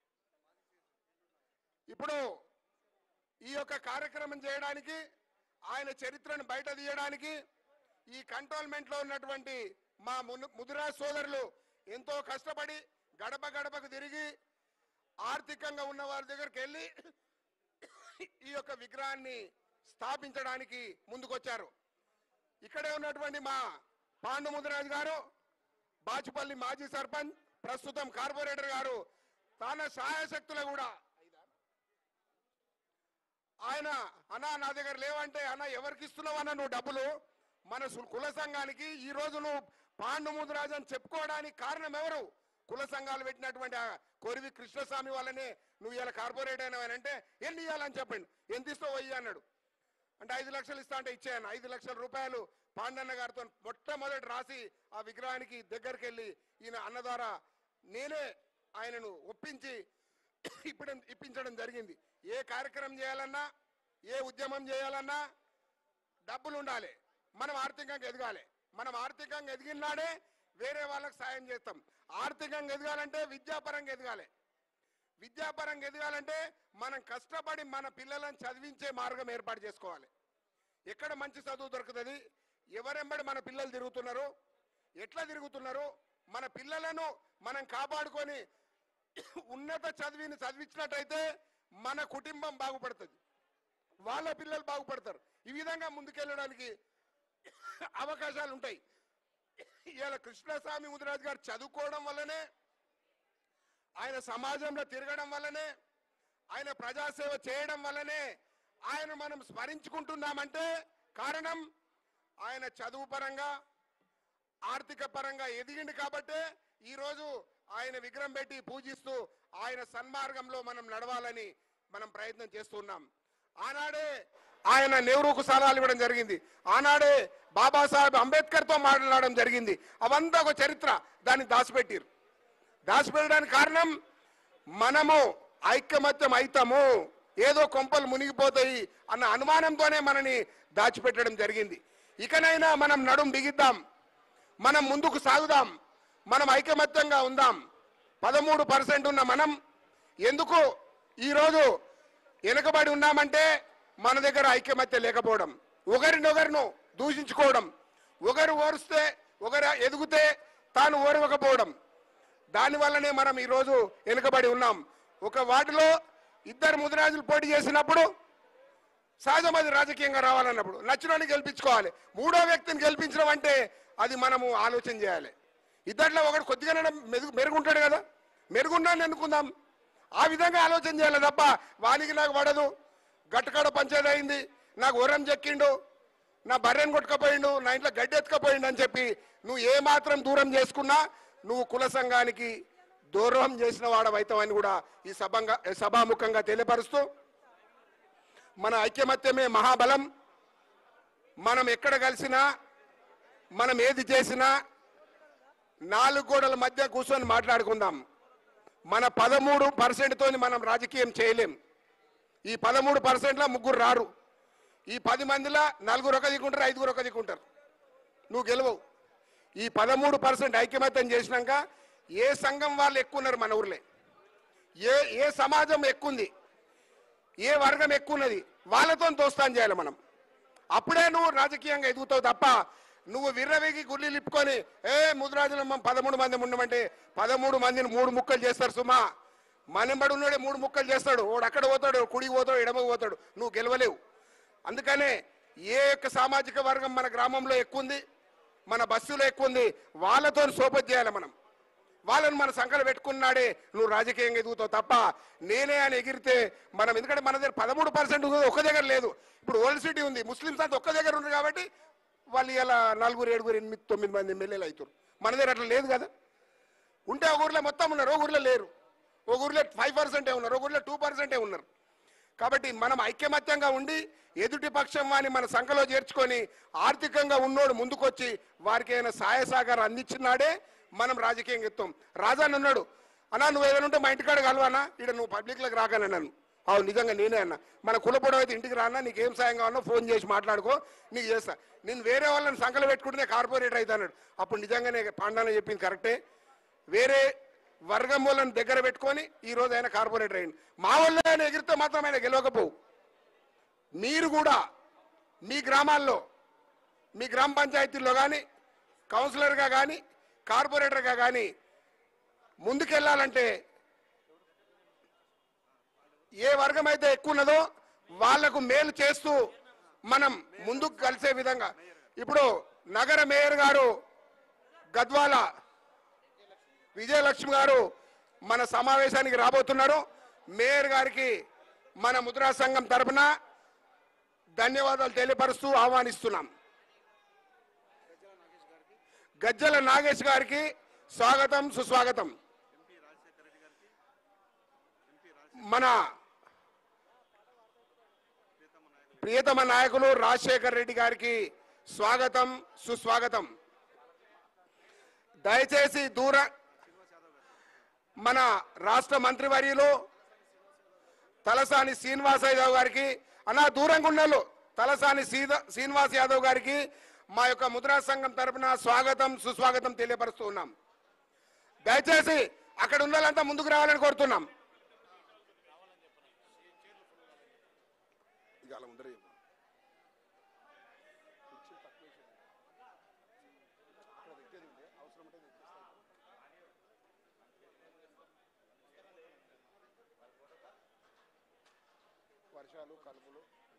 ఇప్పుడు ఈ యొక్క కార్యక్రమం చేయడానికి ఆయన చరిత్రను బయట తీయడానికి ఈ కంటోన్మెంట్ లో ఉన్నటువంటి మా మును- ముదిరా సోదరులు ఎంతో కష్టపడి గడప గడపకు తిరిగి ఆర్థికంగా ఉన్న వారి దగ్గరికి వెళ్ళి ఈ యొక్క విగ్రహాన్ని స్థాపించడానికి ముందుకొచ్చారు ఇక్కడే ఉన్నటువంటి మా పాండు ముదిరాజు గారు బాచుపల్లి మాజీ సర్పంచ్ ప్రస్తుతం కార్పొరేటర్ గారు తన సహాయశక్తులు కూడా ఆయన అన్న నా దగ్గర లేవంటే అన్న ఎవరికి ఇస్తున్నావు అన్న నువ్వు డబ్బులు మన సు- కుల సంఘానికి ఈ రోజు నువ్వు పాండు ముదిరాజు అని చెప్పుకోవడానికి కారణం ఎవరు కుల సంఘాలు పెట్టినటువంటి ఆ కొరివి కృష్ణస్వామి వల్లనే నువ్వు ఇలా కార్పొరేట్ అయినావనంటే ఎన్ని ఇవ్వాలని చెప్పండి ఎంత ఇస్తావు అయ్యి అన్నాడు అంటే ఐదు లక్షలు ఇస్తా అంటే ఇచ్చాను ఐదు లక్షల రూపాయలు పాండన్న గారితో మొట్టమొదటి రాసి ఆ విగ్రహానికి దగ్గరికి వెళ్ళి ఈయన అన్న ద్వారా నేనే ఆయనను ఒప్పించి ఇప్పుడు ఇప్పించడం జరిగింది ఏ కార్యక్రమం చేయాలన్నా ఏ ఉద్యమం చేయాలన్నా డబ్బులు ఉండాలి మనం ఆర్థికంగా ఎదగాలి మనం ఆర్థికంగా ఎదిగినాడే వేరే వాళ్ళకి సాయం చేస్తాం ఆర్థికంగా ఎదగాలంటే విద్యాపరంగా ఎదగాలి విద్యాపరంగా ఎదగాలంటే మనం కష్టపడి మన పిల్లలను చదివించే మార్గం ఏర్పాటు చేసుకోవాలి ఎక్కడ మంచి చదువు దొరుకుతుంది ఎవరెంబడి మన పిల్లలు తిరుగుతున్నారు ఎట్లా తిరుగుతున్నారు మన పిల్లలను మనం కాపాడుకొని ఉన్నత చదివిని చదివించినట్టయితే మన కుటుంబం బాగుపడుతుంది వాళ్ళ పిల్లలు బాగుపడతారు ఈ విధంగా ముందుకెళ్ళడానికి అవకాశాలు ఉంటాయి ఇవాళ కృష్ణస్వామి ముదిరాజు గారు చదువుకోవడం వల్లనే ఆయన సమాజంలో తిరగడం వల్లనే ఆయన ప్రజాసేవ చేయడం వల్లనే ఆయన మనం స్మరించుకుంటున్నామంటే కారణం ఆయన చదువు పరంగా ఆర్థిక పరంగా ఎదిగింది కాబట్టే ఈరోజు ఆయన విగ్రహం పెట్టి పూజిస్తూ ఆయన సన్మార్గంలో మనం నడవాలని మనం ప్రయత్నం చేస్తున్నాం ఆనాడే ఆయన నెహ్రూకు సలహాలు ఇవ్వడం జరిగింది ఆనాడే బాబాసాహెబ్ అంబేద్కర్ తో మాట్లాడడం జరిగింది అవంతా ఒక చరిత్ర దాన్ని దాచిపెట్టిరు దాచిపెట్టడానికి కారణం మనము ఐకమత్యం అయితాము ఏదో కొంపలు మునిగిపోతాయి అన్న అనుమానంతోనే మనని దాచిపెట్టడం జరిగింది ఇకనైనా మనం నడుం బిగిద్దాం మనం ముందుకు సాగుదాం మనం ఐకమత్యంగా ఉందాం పదమూడు పర్సెంట్ ఉన్న మనం ఎందుకు ఈరోజు వెనుకబడి ఉన్నామంటే మన దగ్గర ఐకమత్య లేకపోవడం ఒకరినొకరును దూషించుకోవడం ఒకరు ఓరుస్తే ఒకరు ఎదుగుతే తాను ఓరవకపోవడం దానివల్లనే మనం ఈరోజు వెనుకబడి ఉన్నాం ఒక వార్డులో ఇద్దరు ముదిరాజులు పోటీ చేసినప్పుడు సహజం అది రాజకీయంగా రావాలన్నప్పుడు నచ్చినోని గెలిపించుకోవాలి మూడో వ్యక్తిని గెలిపించడం అంటే అది మనము ఆలోచన చేయాలి ఇద్దరిలో ఒకడు కొద్దిగా మెరుగు మెరుగుంటాడు కదా మెరుగున్నాను అనుకుందాం ఆ విధంగా ఆలోచన చేయాలి తప్ప వానికి నాకు పడదు గట్టకాడ పంచేది అయింది నాకు ఉరం చెక్కిండు నా బర్రెని కొట్టుకపోయిండు నా ఇంట్లో గడ్డి ఎత్తుకపోయిండు అని చెప్పి నువ్వు ఏ మాత్రం దూరం చేసుకున్నా నువ్వు కుల సంఘానికి దూరం చేసిన వాడవైతామని కూడా ఈ సభంగా సభాముఖంగా తెలియపరుస్తూ మన ఐక్యమత్యమే మహాబలం మనం ఎక్కడ కలిసినా మనం ఏది చేసినా నాలుగు గోడల మధ్య కూర్చొని మాట్లాడుకుందాం మన పదమూడు పర్సెంట్తో మనం రాజకీయం చేయలేం ఈ పదమూడు పర్సెంట్లో ముగ్గురు రారు ఈ పది మందిలో నలుగురు ఒక దిక్కుంటారు ఐదుగురు ఒక దిక్కుంటారు నువ్వు గెలవవు ఈ పదమూడు పర్సెంట్ ఐక్యమత్యం చేసినాక ఏ సంఘం వాళ్ళు ఎక్కువ ఉన్నారు మన ఊర్లే ఏ ఏ సమాజం ఎక్కువ ఉంది ఏ వర్గం ఎక్కువ ఉన్నది వాళ్ళతో దోస్తాన్ చేయాలి మనం అప్పుడే నువ్వు రాజకీయంగా ఎదుగుతావు తప్ప నువ్వు విర్రవేగి గుళ్ళు లిప్పుకొని ఏ ముద్రాజులమ్మ పదమూడు మంది ఉండమంటే పదమూడు మందిని మూడు ముక్కలు చేస్తారు సుమా మనబడి ఉన్నాడే మూడు ముక్కలు చేస్తాడు వాడు అక్కడ పోతాడు కుడికి పోతాడు ఎడమకు పోతాడు నువ్వు గెలవలేవు అందుకనే ఏ యొక్క సామాజిక వర్గం మన గ్రామంలో ఎక్కువ ఉంది మన బస్సులో ఎక్కువ ఉంది వాళ్ళతో సోపత్ చేయాలి మనం వాళ్ళని మన సంఖ్యలు పెట్టుకున్నాడే నువ్వు రాజకీయంగా ఎదుగుతావు తప్ప నేనే అని ఎగిరితే మనం ఎందుకంటే మన దగ్గర పదమూడు పర్సెంట్ ఒక్క దగ్గర లేదు ఇప్పుడు ఓల్డ్ సిటీ ఉంది ముస్లిమ్స్ అంతా ఒక్క దగ్గర ఉంది కాబట్టి వాళ్ళు ఇలా నలుగురు ఏడుగురు ఎనిమిది తొమ్మిది మంది ఎమ్మెల్యేలు అవుతారు మన దగ్గర అట్లా లేదు కదా ఉంటే ఒక ఊర్లో మొత్తం ఉన్నారు ఒక ఊర్లో లేరు ఒక ఊర్లో ఫైవ్ పర్సెంటే ఉన్నారు ఒక ఊర్లో టూ పర్సెంటే ఉన్నారు కాబట్టి మనం ఐక్యమత్యంగా ఉండి ఎదుటి పక్షం వాని మన సంఖలో చేర్చుకొని ఆర్థికంగా ఉన్నోడు ముందుకొచ్చి వారికి ఏమైనా సహాయ సహకారం అందించినాడే మనం రాజకీయంగా ఎత్తాం రాజాని ఉన్నాడు అన్నా నువ్వు ఏదైనా ఉంటే మా ఇంటికాడ కలవానా ఇక్కడ నువ్వు పబ్లిక్లోకి రాగానే నన్ను అవును నిజంగా నేనే అన్న మన కులపొడవ అయితే ఇంటికి రానా నీకు ఏం సాయం కావాలో ఫోన్ చేసి మాట్లాడుకో నీకు చేస్తా నేను వేరే వాళ్ళని సంఖలో పెట్టుకుంటే నేను కార్పొరేటర్ అవుతాడు అప్పుడు నిజంగానే పాండాన చెప్పింది కరెక్టే వేరే వర్గం వాళ్ళని దగ్గర పెట్టుకొని ఈ రోజు ఆయన కార్పొరేటర్ అయింది మా వాళ్ళు ఆయన ఎగిరితే మాత్రం ఆయన గెలవకపోవు మీరు కూడా మీ గ్రామాల్లో మీ గ్రామ పంచాయతీల్లో కానీ కౌన్సిలర్గా కానీ కార్పొరేటర్గా కానీ ముందుకెళ్ళాలంటే ఏ వర్గం అయితే ఎక్కువ ఉన్నదో వాళ్లకు మేలు చేస్తూ మనం ముందుకు కలిసే విధంగా ఇప్పుడు నగర మేయర్ గారు గద్వాల విజయలక్ష్మి గారు మన సమావేశానికి రాబోతున్నారు మేయర్ గారికి మన ముద్రా సంఘం తరపున ధన్యవాదాలు తెలియపరుస్తూ ఆహ్వానిస్తున్నాం గజ్జల నాగేష్ గారికి స్వాగతం సుస్వాగతం మన ప్రియతమ నాయకులు రాజశేఖర్ రెడ్డి గారికి స్వాగతం సుస్వాగతం దయచేసి దూర మన రాష్ట్ర మంత్రివర్యులు తలసాని శ్రీనివాస్ యాదవ్ గారికి అన్న దూరంగా ఉన్నాళ్ళు తలసాని సీద శ్రీనివాస్ యాదవ్ గారికి మా యొక్క ముద్రా సంఘం తరపున స్వాగతం సుస్వాగతం తెలియపరుస్తూ ఉన్నాం దయచేసి అక్కడ ఉన్న వాళ్ళంతా ముందుకు రావాలని కోరుతున్నాం ఇక అలా ముందర చెప్పు. వర్షాలు కలుపులు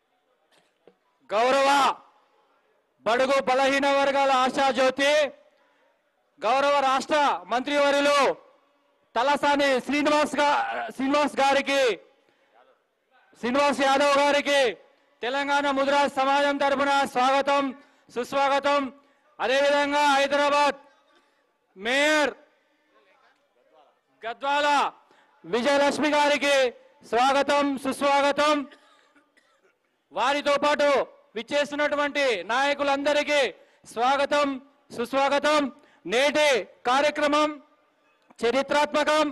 గౌరవ బడుగు బలహీన వర్గాల ఆశాజ్యోతి గౌరవ రాష్ట్ర మంత్రివర్యులు తలసాని శ్రీనివాస్ గా శ్రీనివాస్ గారికి శ్రీనివాస్ యాదవ్ గారికి తెలంగాణ ముద్రా సమాజం తరపున స్వాగతం సుస్వాగతం అదేవిధంగా హైదరాబాద్ మేయర్ గద్వాల విజయలక్ష్మి గారికి స్వాగతం సుస్వాగతం వారితో పాటు విచ్చేస్తున్నటువంటి నాయకులందరికీ స్వాగతం సుస్వాగతం నేటి కార్యక్రమం చరిత్రాత్మకం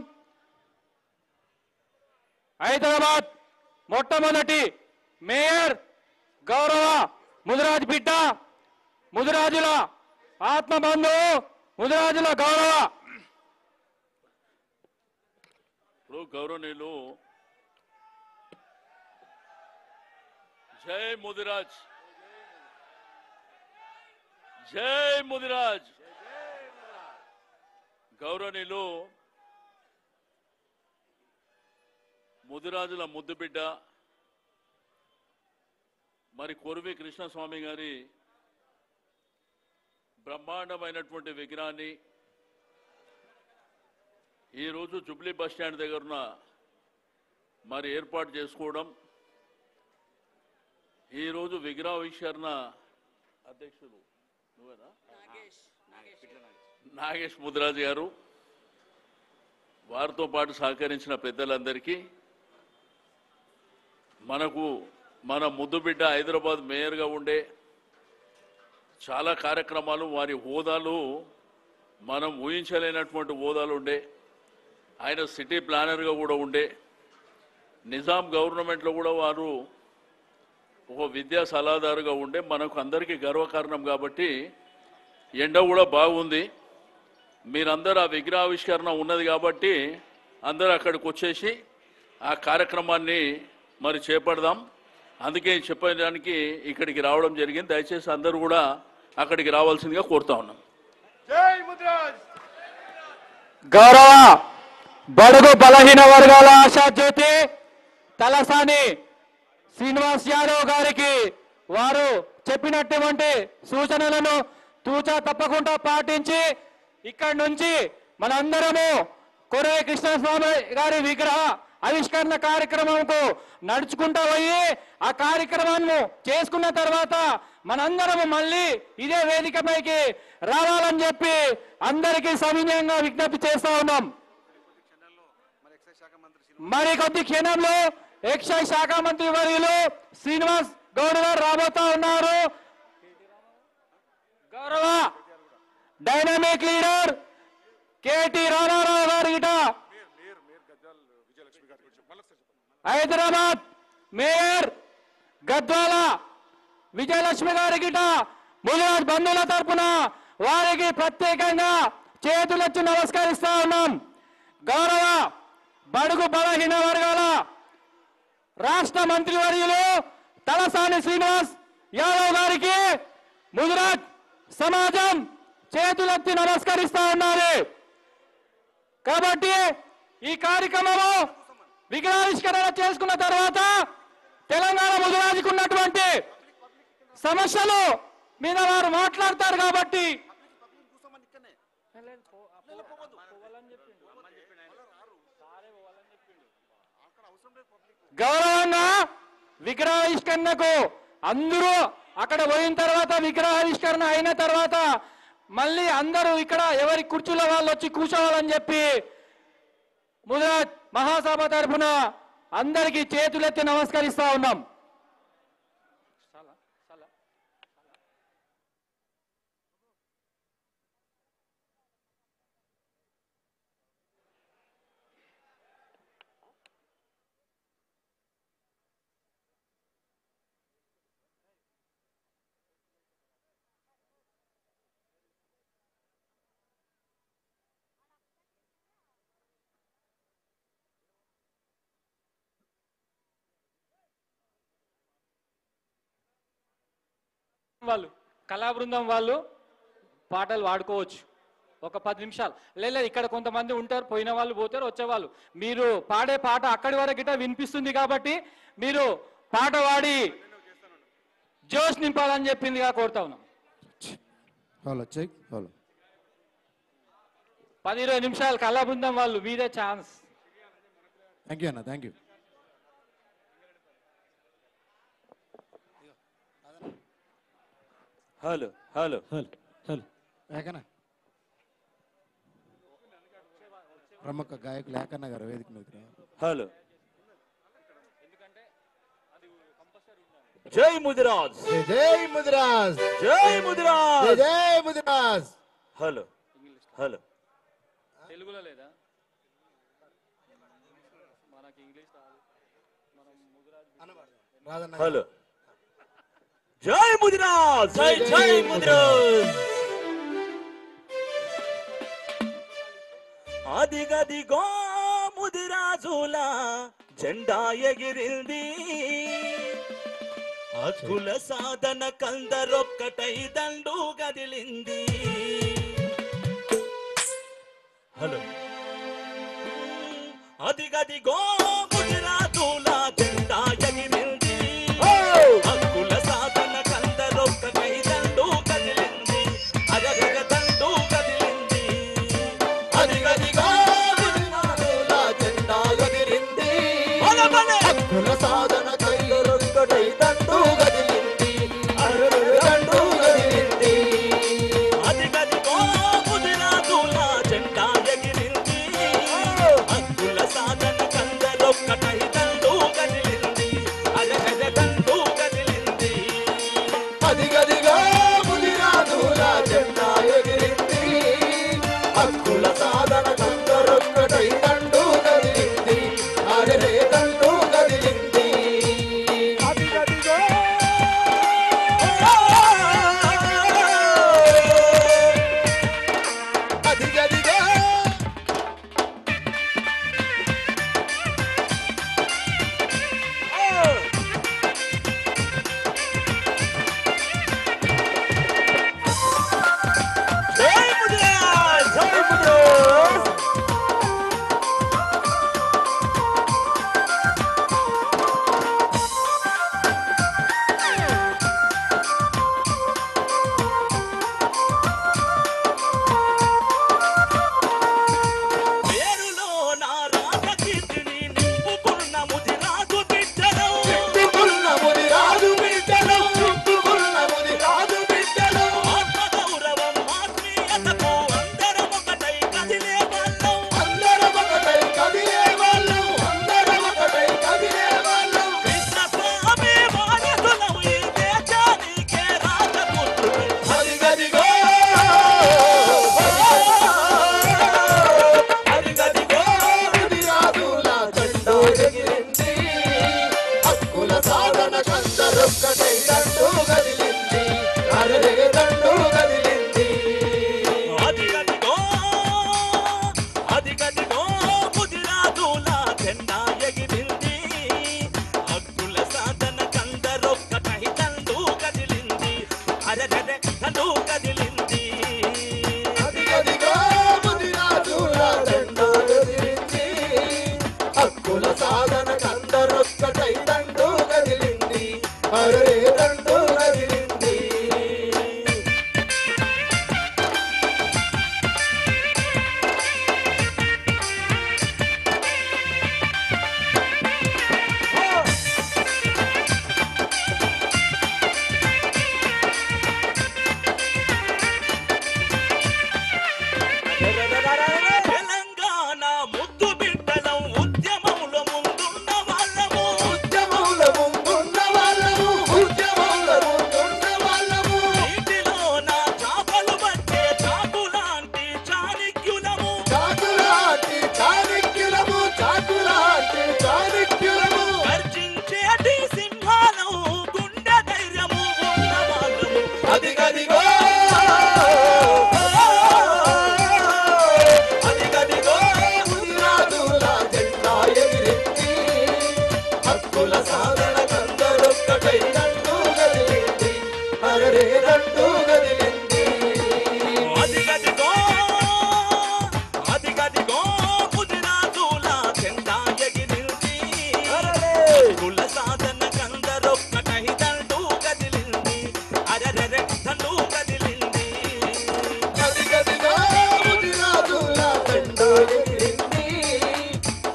హైదరాబాద్ మొట్టమొదటి మేయర్ గౌరవ ముదిరాజ్ బిడ్డ ముదిరాజుల ఆత్మబంధువు ముదిరాజుల గౌరవ ఇప్పుడు గౌరవనీయులు జై ముదిరాజ్ జై ముదిరాజ్ గౌరవనీయులు ముదిరాజుల ముద్దు బిడ్డ మరి కొరివి కృష్ణస్వామి గారి బ్రహ్మాండమైనటువంటి విగ్రహాన్ని ఈరోజు జుబ్లీ బస్ స్టాండ్ దగ్గరున్న మరి ఏర్పాటు చేసుకోవడం ఈరోజు విగ్రహావిష్కరణ అధ్యక్షులు నువ్వేనా నాగేష్ ముదిరాజు గారు వారితో పాటు సహకరించిన పెద్దలందరికీ మనకు మన ముద్దు బిడ్డ హైదరాబాద్ మేయర్గా ఉండే చాలా కార్యక్రమాలు వారి హోదాలు మనం ఊహించలేనటువంటి హోదాలు ఉండే ఆయన సిటీ ప్లానర్గా కూడా ఉండే నిజాం గవర్నమెంట్లో కూడా వారు ఒక విద్యా సలహాదారుగా ఉండే మనకు అందరికీ గర్వకారణం కాబట్టి ఎండ కూడా బాగుంది మీరందరూ ఆ విగ్రహావిష్కరణ ఉన్నది కాబట్టి అందరూ అక్కడికి వచ్చేసి ఆ కార్యక్రమాన్ని మరి చేపడదాం అందుకే చెప్పడానికి ఇక్కడికి రావడం జరిగింది దయచేసి అందరూ కూడా అక్కడికి రావాల్సిందిగా కోరుతా ఉన్నాం గౌరవ బడుగు బలహీన వర్గాల ఆశా జ్యోతి తలసాని శ్రీనివాస్ యాదవ్ గారికి వారు చెప్పినటువంటి సూచనలను తూచా తప్పకుండా పాటించి ఇక్కడి నుంచి మనందరము కొరవే కృష్ణస్వామి గారి విగ్రహ ఆవిష్కరణ కార్యక్రమంకు నడుచుకుంటూ పోయి ఆ కార్యక్రమాన్ని చేసుకున్న తర్వాత మనందరము మళ్ళీ ఇదే వేదికపైకి రావాలని చెప్పి అందరికీ సవినయంగా విజ్ఞప్తి చేస్తా ఉన్నాం మరి కొద్ది క్షణంలో ఎక్సైజ్ శాఖ మంత్రి వర్యులు శ్రీనివాస్ గౌడ్ గారు రాబోతా ఉన్నారు గౌరవ డైనమిక్ లీడర్ కేటి రామారావు గారు ఇట హైదరాబాద్ మేయర్ గద్వాల విజయలక్ష్మి గారి గిట ముదిరాజ్ బంధువుల తరపున వారికి ప్రత్యేకంగా చేతులెత్తి నమస్కరిస్తా ఉన్నాం గౌరవ బడుగు బలహీన వర్గాల రాష్ట్ర మంత్రివర్యులు తలసాని శ్రీనివాస్ యాదవ్ గారికి ముదిరాజ్ సమాజం చేతులెత్తి నమస్కరిస్తా ఉన్నారు కాబట్టి ఈ కార్యక్రమము విగ్రహావిష్కరణ చేసుకున్న తర్వాత తెలంగాణ ముదిరాజుకు ఉన్నటువంటి సమస్యలు మీద వారు మాట్లాడతారు కాబట్టి గౌరవంగా విగ్రహావిష్కరణకు అందరూ అక్కడ పోయిన తర్వాత విగ్రహావిష్కరణ అయిన తర్వాత మళ్ళీ అందరూ ఇక్కడ ఎవరి కుర్చీలో వాళ్ళు వచ్చి కూర్చోవాలని చెప్పి ముదిరాజ్ మహాసభ తరఫున అందరికీ చేతులెత్తి నమస్కరిస్తా ఉన్నాం వాళ్ళు కళా బృందం వాళ్ళు పాటలు వాడుకోవచ్చు ఒక పది నిమిషాలు లేదా ఇక్కడ కొంతమంది ఉంటారు పోయిన వాళ్ళు పోతారు వచ్చేవాళ్ళు మీరు పాడే పాట అక్కడి వరకు గిట్ట వినిపిస్తుంది కాబట్టి మీరు పాట పాడి జోష్ నింపాలని చెప్పిందిగా కోరుతా ఉన్నాం హలో చెక్ హలో పది ఇరవై నిమిషాలు కళా బృందం వాళ్ళు మీదే ఛాన్స్ థ్యాంక్ యూ అన్న thank you hello hello hello hello Ekanna ప్రముఖ గాయకులు ఏకన్న గారు వేదిక మీదకి రా. హలో జై ముదిరాజ్ జై ముదిరాజ్ జై ముదిరాజ్ జై ముదిరాజ్ హలో హలో తెలుగులో లేదా మనకి ఇంగ్లీష్ రాదు మనం ముదిరాజ్ హలో జై ముదిరాజ్ జై జై ముదిరాజ్ అదిగదిగో ముదిరాజుల జెండా ఎగిరింది హక్కుల సాధన కందరొక్కటై దండు గదిలింది హలో అదిగదిగో ముదిరాజుల జెండా ఎగిరింది హక్కుల సాధన కందరొక్కటై దండు కదిలింది అగగగ దండు కదిలింది అదిగదిగో ముదిరాజుల జెండా ఎగిరింది హక్కుల సాధన కందరొక్కటై దండు కదిలింది అగగగ దండు కదిలింది అదిగదిగో ముదిరాజుల జెండా ఎగిరింది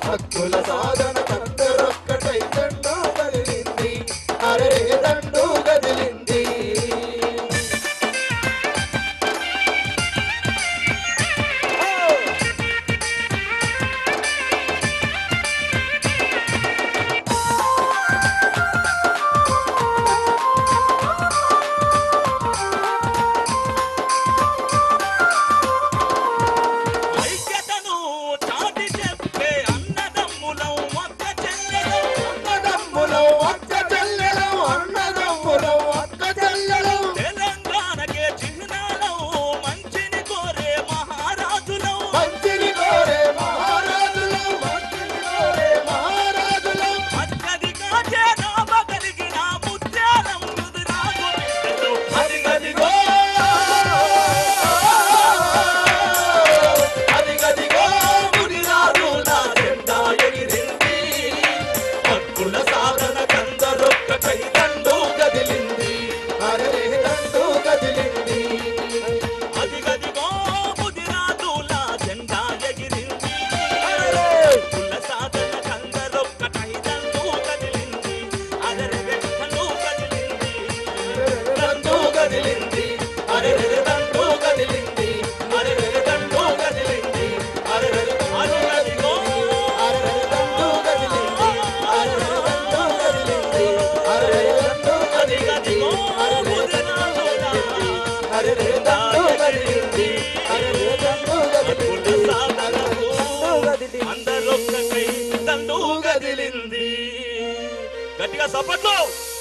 హక్కుల సాధన కందరొక్కటై దండు కదిలింది అరే దండు కదిలింది ఐక్యతను చాటి చెప్పే అన్నదమ్ములం ఒక్క చెల్లెలం అన్నదమ్ములం అక్క చెల్లెలం అన్నదమ్ములం అక్క చెల్లెలం తెలంగాణకే చిహ్నాలం మంచిని కోరే మహారాజులం మంచిని కోరే మహారాజులం మంచిని కోరే మహారాజులం అత్యధికాచే నామగలిగిన ముత్యాలం ముదురాజు బిడ్డలు అదిగదిగో అదిగదిగో మునిరాజుల జెండా ఎగిరింది హక్కుల సాధన కందరొక్కటై దండు కదిలింది అరే దండు కదిలింది అదిగదిగో ముదిరాజుల జెండా ఎగిరింది కుల సాధన కందరొక్కటై దండు కదిలింది అదరగట్టలు కదిలింది దండు కదిలింది అరే దండు కదిలింది అరే దండు కదిలింది అరే అదిగదిగో అరే దండు కదిలింది అరే దండు కదిలింది అరే దండు అదిగదిగో ముదిరాజుల అరే దండు కదిలింది అరే దండు కదిలింది కుల సాధనకు అందరొక్కటై దండు కదిలింది గట్టిగా సపట్లు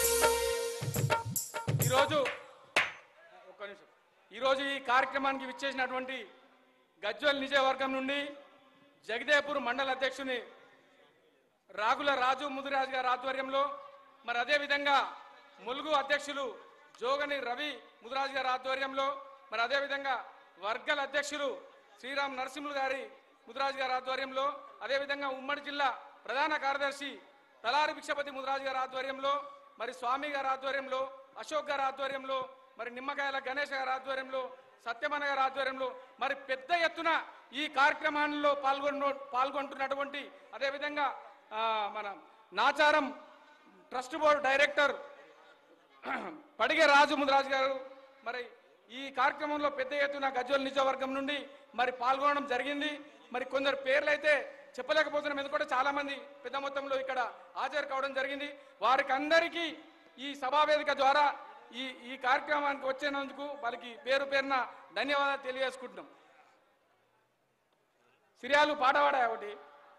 ఈరోజు ఒక్క నిమిషం ఈరోజు ఈ కార్యక్రమానికి విచ్చేసినటువంటి గజ్వల్ నిజవర్గం నుండి జగదేపూర్ మండల అధ్యక్షుని రాగుల రాజు ముదిరాజు గారి ఆధ్వర్యంలో మరి అదేవిధంగా ములుగు అధ్యక్షులు జోగని రవి ముదిరాజు గారి ఆధ్వర్యంలో మరి అదేవిధంగా వర్గల అధ్యక్షులు శ్రీరామ్ నరసింహులు గారి ముదిరాజు గారి ఆధ్వర్యంలో అదేవిధంగా ఉమ్మడి జిల్లా ప్రధాన కార్యదర్శి తలారి భిక్షపతి ముదిరాజు గారి ఆధ్వర్యంలో మరి స్వామి గారి ఆధ్వర్యంలో అశోక్ గారి ఆధ్వర్యంలో మరి నిమ్మకాయల గణేష్ గారి ఆధ్వర్యంలో సత్యమన్న గారి ఆధ్వర్యంలో మరి పెద్ద ఎత్తున ఈ కార్యక్రమాల్లో పాల్గొన్న పాల్గొంటున్నటువంటి అదేవిధంగా ఆ, మన Nacharam trust board director Padige Raju Mudiraj గారు మరి ఈ కార్యక్రమంలో పెద్ద ఎత్తున గజ్వల్ నియోజకవర్గం నుండి మరి పాల్గొనడం జరిగింది మరి కొందరు పేర్లు అయితే చెప్పలేకపోతున్నాం ఎందుకంటే చాలా మంది పెద్ద మొత్తంలో ఇక్కడ హాజరు కావడం జరిగింది వారికి అందరికీ ఈ సభావేదిక ద్వారా ఈ ఈ కార్యక్రమానికి వచ్చినందుకు వాళ్ళకి పేరు పేరున ధన్యవాదాలు తెలియజేసుకుంటున్నాం సిరియాలు పాట పాడా ఒకటి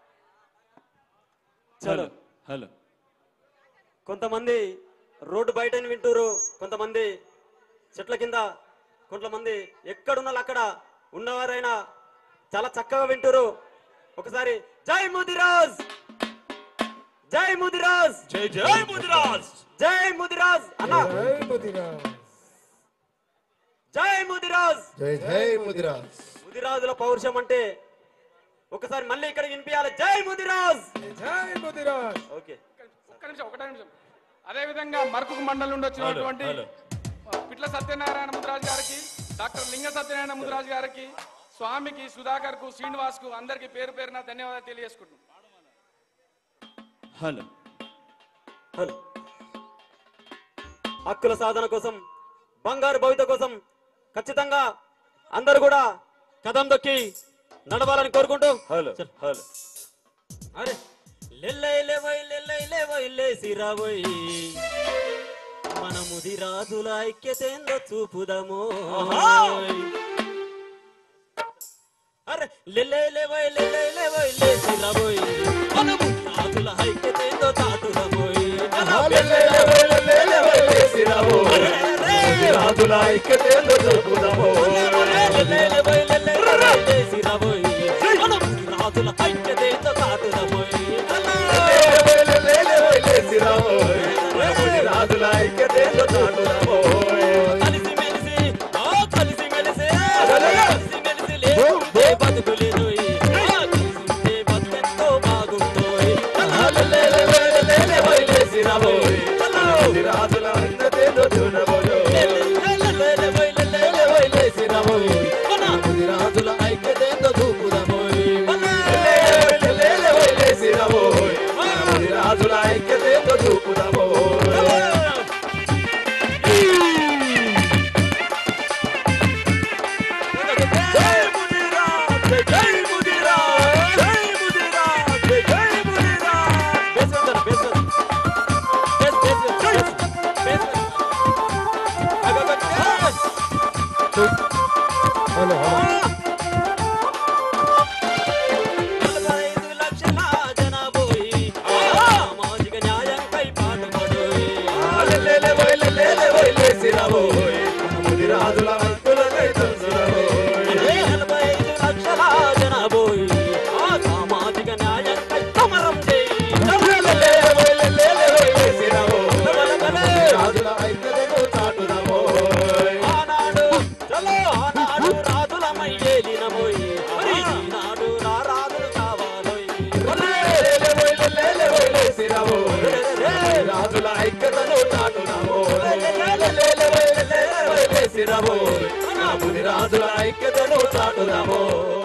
చలో హలో కొంతమంది రోడ్డు బయట వింటారు కొంతమంది చెట్ల కింద కొంతమంది ఎక్కడున్నారు అక్కడ ఉన్నవారైనా చాలా చక్కగా వింటారు ఒకసారి జై ముదిరాజ్ జై ముదిరాజ్ జై జై ముదిరాజ్ జై ముదిరాజ్ అన్న జై ముదిరాజ్ జై జై ముదిరాజ్ ముదిరాజుల పౌరుషం అంటే ఒకసారి మళ్ళీ ఇక్కడ వినిపించాలి జై ముదిరాజ్ జై ముదిరాజ్ ఓకే ఒక్క నిమిషం ఒకటే నిమిషం అదే విధంగా మరకుకు మండలం నుండి వచ్చినటువంటి హలో, పిట్ల సత్యనారాయణ ముద్రాజు గారికి డాక్టర్ లింగ సత్యనారాయణ ముద్రాజు గారికి స్వామికి సుధాకర్ కు శ్రీనివాస్ కు అందరికి పేరు పేరున ధన్యవాదాలు తెలియజేసుకుంటున్నాం హలో హలో హక్కుల సాధన కోసం బంగారు భవిత కోసం ఖచ్చితంగా అందరూ కూడా కదం దొక్కి నడవాలని కోరుకుంటూ హలో హలో అరే లెల్లై లేవై లెల్లై లేవై లేసి రాబోయ్ మన ముదిరాజుల ఐక్యతేందో చూపుదము అరే లెల్లై లేవై లెల్లై లేవై లేసి రాబోయ్ మన ముదిరాజుల ఐక్యతేందో చాటుదమోయ్ రాజుల ఐక్యతేందో చూపుదాము రాజుల ఐక్యతేందో చాటుదమోయ్ రాజుల ఐక్యతేందో చాటుదాము కలిసి మెలిసి ఆ కలిసి మెలిసి కలిసి మెలిసి లేకుంటే బతుకులేదోయ్ ఆ కలిసి ఉంటే బతుకెంతో బాగుంటోయ్ రాజుల ఐక్యతేందో చూడబోయో రాజుల ఐక్యతేందో చూపుదాము వదిలేసిరవో మన ముదిరాజుల ఐక్యతను చాటుదామో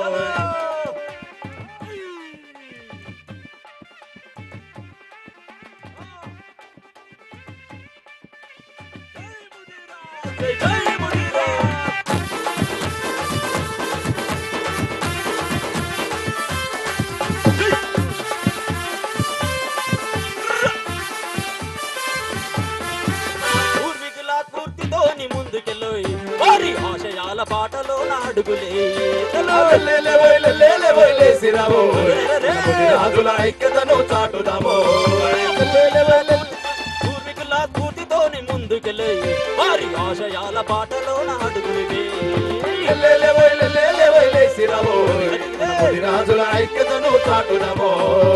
పూర్వీకుల స్ఫూర్తితోని ముందుకెళ్ళోయ్ వారి ఆశయాల బాటలో నాడుగులే వదిలేసిరవో మన ముదిరాజుల ఐక్యతను చాటుదామో పూర్వీకుల స్ఫూర్తితోని ముందుకెళ్ళోయ్ వారి ఆశయాల బాటలో నాడుగులే వదిలేసిరవో మన ముదిరాజుల ఐక్యతను చాటుదామో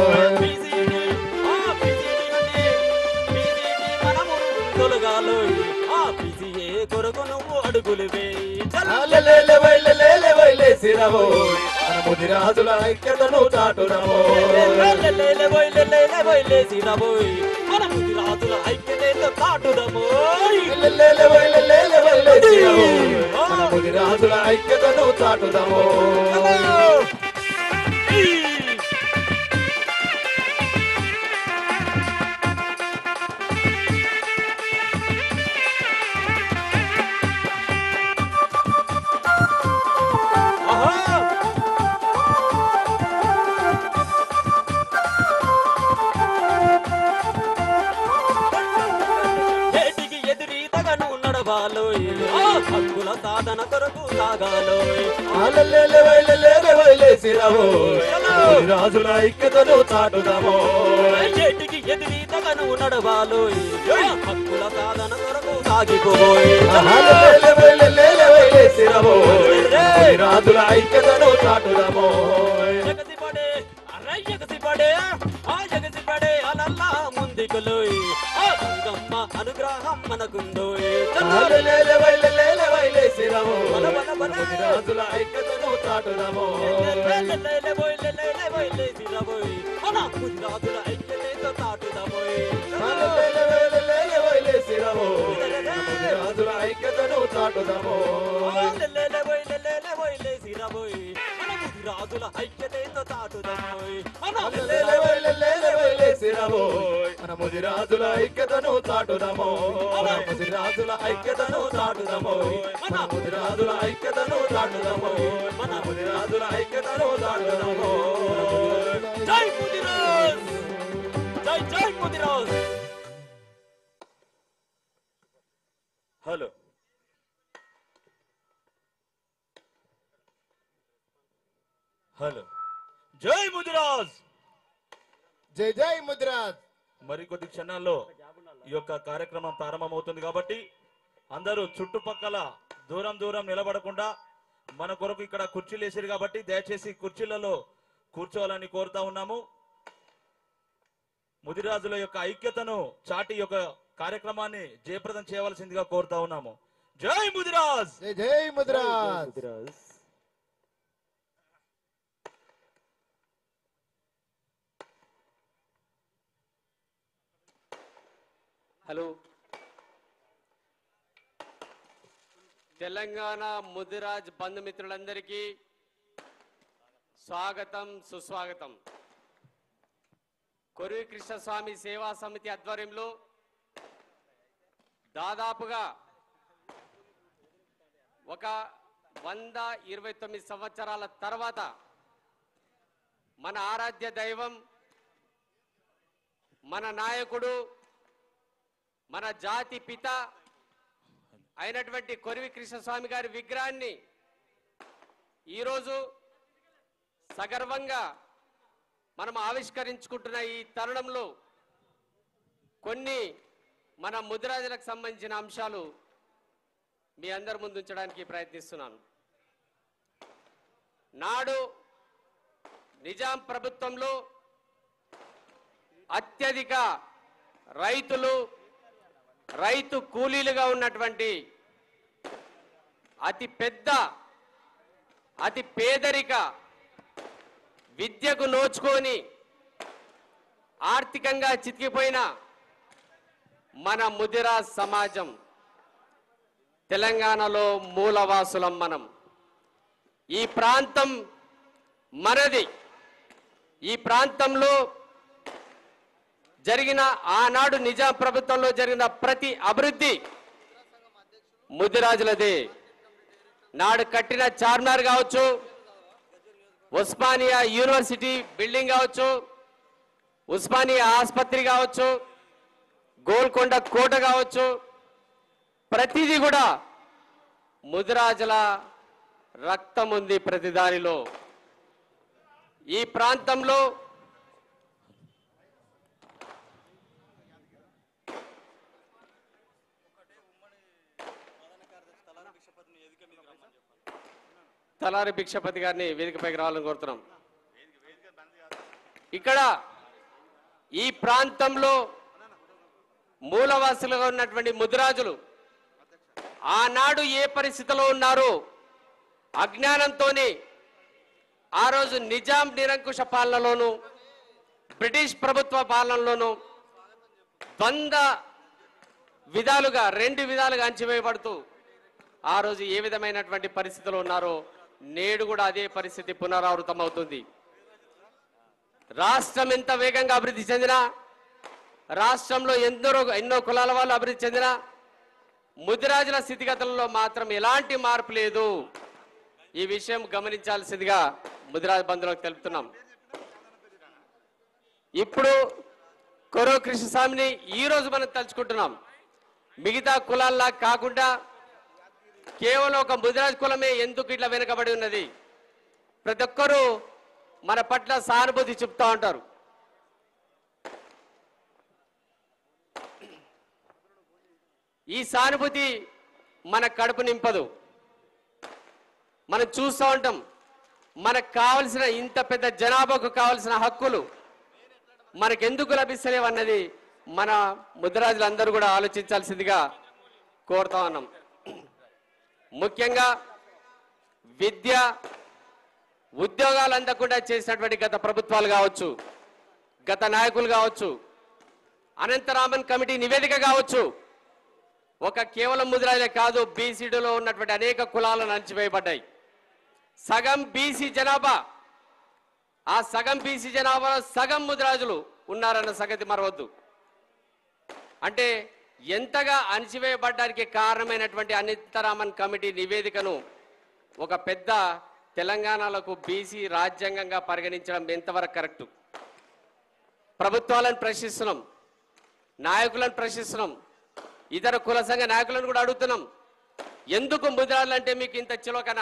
తొలగాలోయ్ ఆ పిసిఏ కొరకు నువ్వు అడుగులు వేయి వదిలేసిరవో మన ముదిరాజుల ఐక్యతను చాటుదామో లేసిరబోయ్ మన ముది రాజుల ఐక్యతతో కాటుదమోయ్ వదిలేసిరవో మన ముదిరాజుల ఐక్యతను చాటుదామో ఏటికి ఎదురీతగను నడవాలోయ్ ఆ హక్కుల సాధన కొరకు సాగాలోయ్ వదిలేసిరవో రాజుల ఐక్యతను చాటుదామో ఏటికి ఎదురీతగను నడవాలోయ్ ఆ హక్కుల సాధన కొరకు సాగిపోయ్ వదిలేసిరవో రాజుల ఐక్యతను చాటుదామో ఎగసిపడే అరే ఎగసిపడే ఆ ఎగసిపడే అలల్లా ముందుకులోయ్ ఆ గంగమ్మ అనుగ్రహం మనకుందోయ్ వదిలేసిరవో రాజుల ఐక్యతను చాటుదామో మన రాజుల ఐక్యతతో తాటుదమోయ్ వదిలేసిరవో రాజుల ఐక్యతను చాటుదామో రాజుల ఐక్యతతో తాటుదమోయ్ వదిలేసిరవో మన ముదిరాజుల ఐక్యతను చాటుదామో మన ముదిరాజుల ఐక్యతను చాటుదామో మన ముదిరాజుల ఐక్యతను చాటుదామో మన ముదిరాజుల ఐక్యతను చాటుదామో జై ముదిరాజ్ జై జై ముదిరాజ్ హలో హలో జై ముదిరాజ్ జై జై ముదిరాజ్ మరికొద్ది క్షణాల్లో ఈ యొక్క కార్యక్రమం ప్రారంభమవుతుంది కాబట్టి అందరూ చుట్టుపక్కల దూరం దూరం నిలబడకుండా మన కొరకు ఇక్కడ కుర్చీలు వేసారు కాబట్టి దయచేసి కుర్చీలలో కూర్చోవాలని కోరుతా ఉన్నాము ముదిరాజుల యొక్క ఐక్యతను చాటి యొక్క కార్యక్రమాన్ని జయప్రదం చేయవలసిందిగా కోరుతా ఉన్నాము జై ముదిరాజ్ జై జై ముదిరాజ్ హలో తెలంగాణ ముదిరాజ్ బంధుమిత్రులందరికీ స్వాగతం సుస్వాగతం కొరివి కృష్ణస్వామి సేవా సమితి ఆధ్వర్యంలో దాదాపుగా ఒక వంద ఇరవై తొమ్మిది సంవత్సరాల తర్వాత మన ఆరాధ్య దైవం మన నాయకుడు మన జాతి పిత అయినటువంటి కొరివి కృష్ణస్వామి గారి విగ్రహాన్ని ఈరోజు సగర్వంగా మనం ఆవిష్కరించుకుంటున్న ఈ తరుణంలో కొన్ని మన ముదిరాజులకు సంబంధించిన అంశాలు మీ అందరి ముందు ఉంచడానికి ప్రయత్నిస్తున్నాను నాడు నిజాం ప్రభుత్వంలో అత్యధిక రైతులు రైతు కూలీలుగా ఉన్నటువంటి అతి పెద్ద అతి పేదరిక విద్యకు నోచుకొని ఆర్థికంగా చితికిపోయిన మన ముదిరా సమాజం తెలంగాణలో మూలవాసులం మనం ఈ ప్రాంతం మనది ఈ ప్రాంతంలో జరిగిన ఆనాడు నిజాం ప్రభుత్వంలో జరిగిన ప్రతి అభివృద్ధి ముదిరాజులదే నాడు కట్టిన చార్మినార్ కావచ్చు ఉస్మానియా యూనివర్సిటీ బిల్డింగ్ కావచ్చు ఉస్మానియా ఆసుపత్రి కావచ్చు గోల్కొండ కోట కావచ్చు ప్రతిదీ కూడా ముదిరాజుల రక్తం ఉంది ప్రతి దానిలో ఈ ప్రాంతంలో తలారి భిక్షపతి గారిని వేదికపైకి రావాలని కోరుతున్నాం ఇక్కడ ఈ ప్రాంతంలో మూలవాసులుగా ఉన్నటువంటి ముదిరాజులు ఆనాడు ఏ పరిస్థితిలో ఉన్నారో అజ్ఞానంతోనే ఆ రోజు నిజాం నిరంకుశ పాలనలోను బ్రిటిష్ ప్రభుత్వ పాలనలోను వంద విధాలుగా రెండు విధాలుగా అంచివేయబడుతూ ఆ రోజు ఏ విధమైనటువంటి పరిస్థితులు ఉన్నారో నేడు కూడా అదే పరిస్థితి పునరావృతం అవుతుంది రాష్ట్రం ఎంత వేగంగా అభివృద్ధి చెందినా రాష్ట్రంలో ఎందరో ఎన్నో కులాల వాళ్ళు అభివృద్ధి చెందినా ముదిరాజుల స్థితిగతులలో మాత్రం ఎలాంటి మార్పు లేదు ఈ విషయం గమనించాల్సిందిగా ముదిరాజు బంధువులకు తెలుపుతున్నాం ఇప్పుడు కొరవ కృష్ణస్వామిని ఈ రోజు మనం తలుచుకుంటున్నాం మిగతా కులాల్లా కాకుండా కేవలం ఒక ముదిరాజ్ కులమే ఎందుకు ఇట్లా వెనుకబడి ఉన్నది ప్రతి ఒక్కరూ మన పట్ల సానుభూతి చెప్తా ఉంటారు ఈ సానుభూతి మన కడుపు నింపదు మనం చూస్తూ ఉంటాం మనకు కావలసిన ఇంత పెద్ద జనాభాకు కావలసిన హక్కులు మనకెందుకు లభిస్తలేవు అన్నది మన ముద్రరాజులందరూ కూడా ఆలోచించాల్సిందిగా కోరుతా ఉన్నాం ముఖ్యంగా విద్య ఉద్యోగాలు అందకుండా చేసినటువంటి గత ప్రభుత్వాలు కావచ్చు గత నాయకులు కావచ్చు అనంతరామన్ కమిటీ నివేదిక కావచ్చు ఒక కేవలం ముద్రాజే కాదు బీసీడీలో ఉన్నటువంటి అనేక కులాలను అణచివేయబడ్డాయి సగం బీసీ జనాభా ఆ సగం బీసీ జనాభాలో సగం ముద్రాజులు ఉన్నారన్న సంగతి మరవద్దు అంటే ఎంతగా అణచివేయబడ్డానికి కారణమైనటువంటి అనితరామన్ కమిటీ నివేదికను ఒక పెద్ద తెలంగాణలకు బీసీ రాజ్యాంగంగా పరిగణించడం ఎంతవరకు కరెక్టు ప్రభుత్వాలను ప్రశ్నిస్తున్నాం నాయకులను ప్రశ్నిస్తున్నాం ఇతర కుల సంఘ నాయకులను కూడా అడుగుతున్నాం ఎందుకు ముద్రాలంటే మీకు ఇంత చిలకనా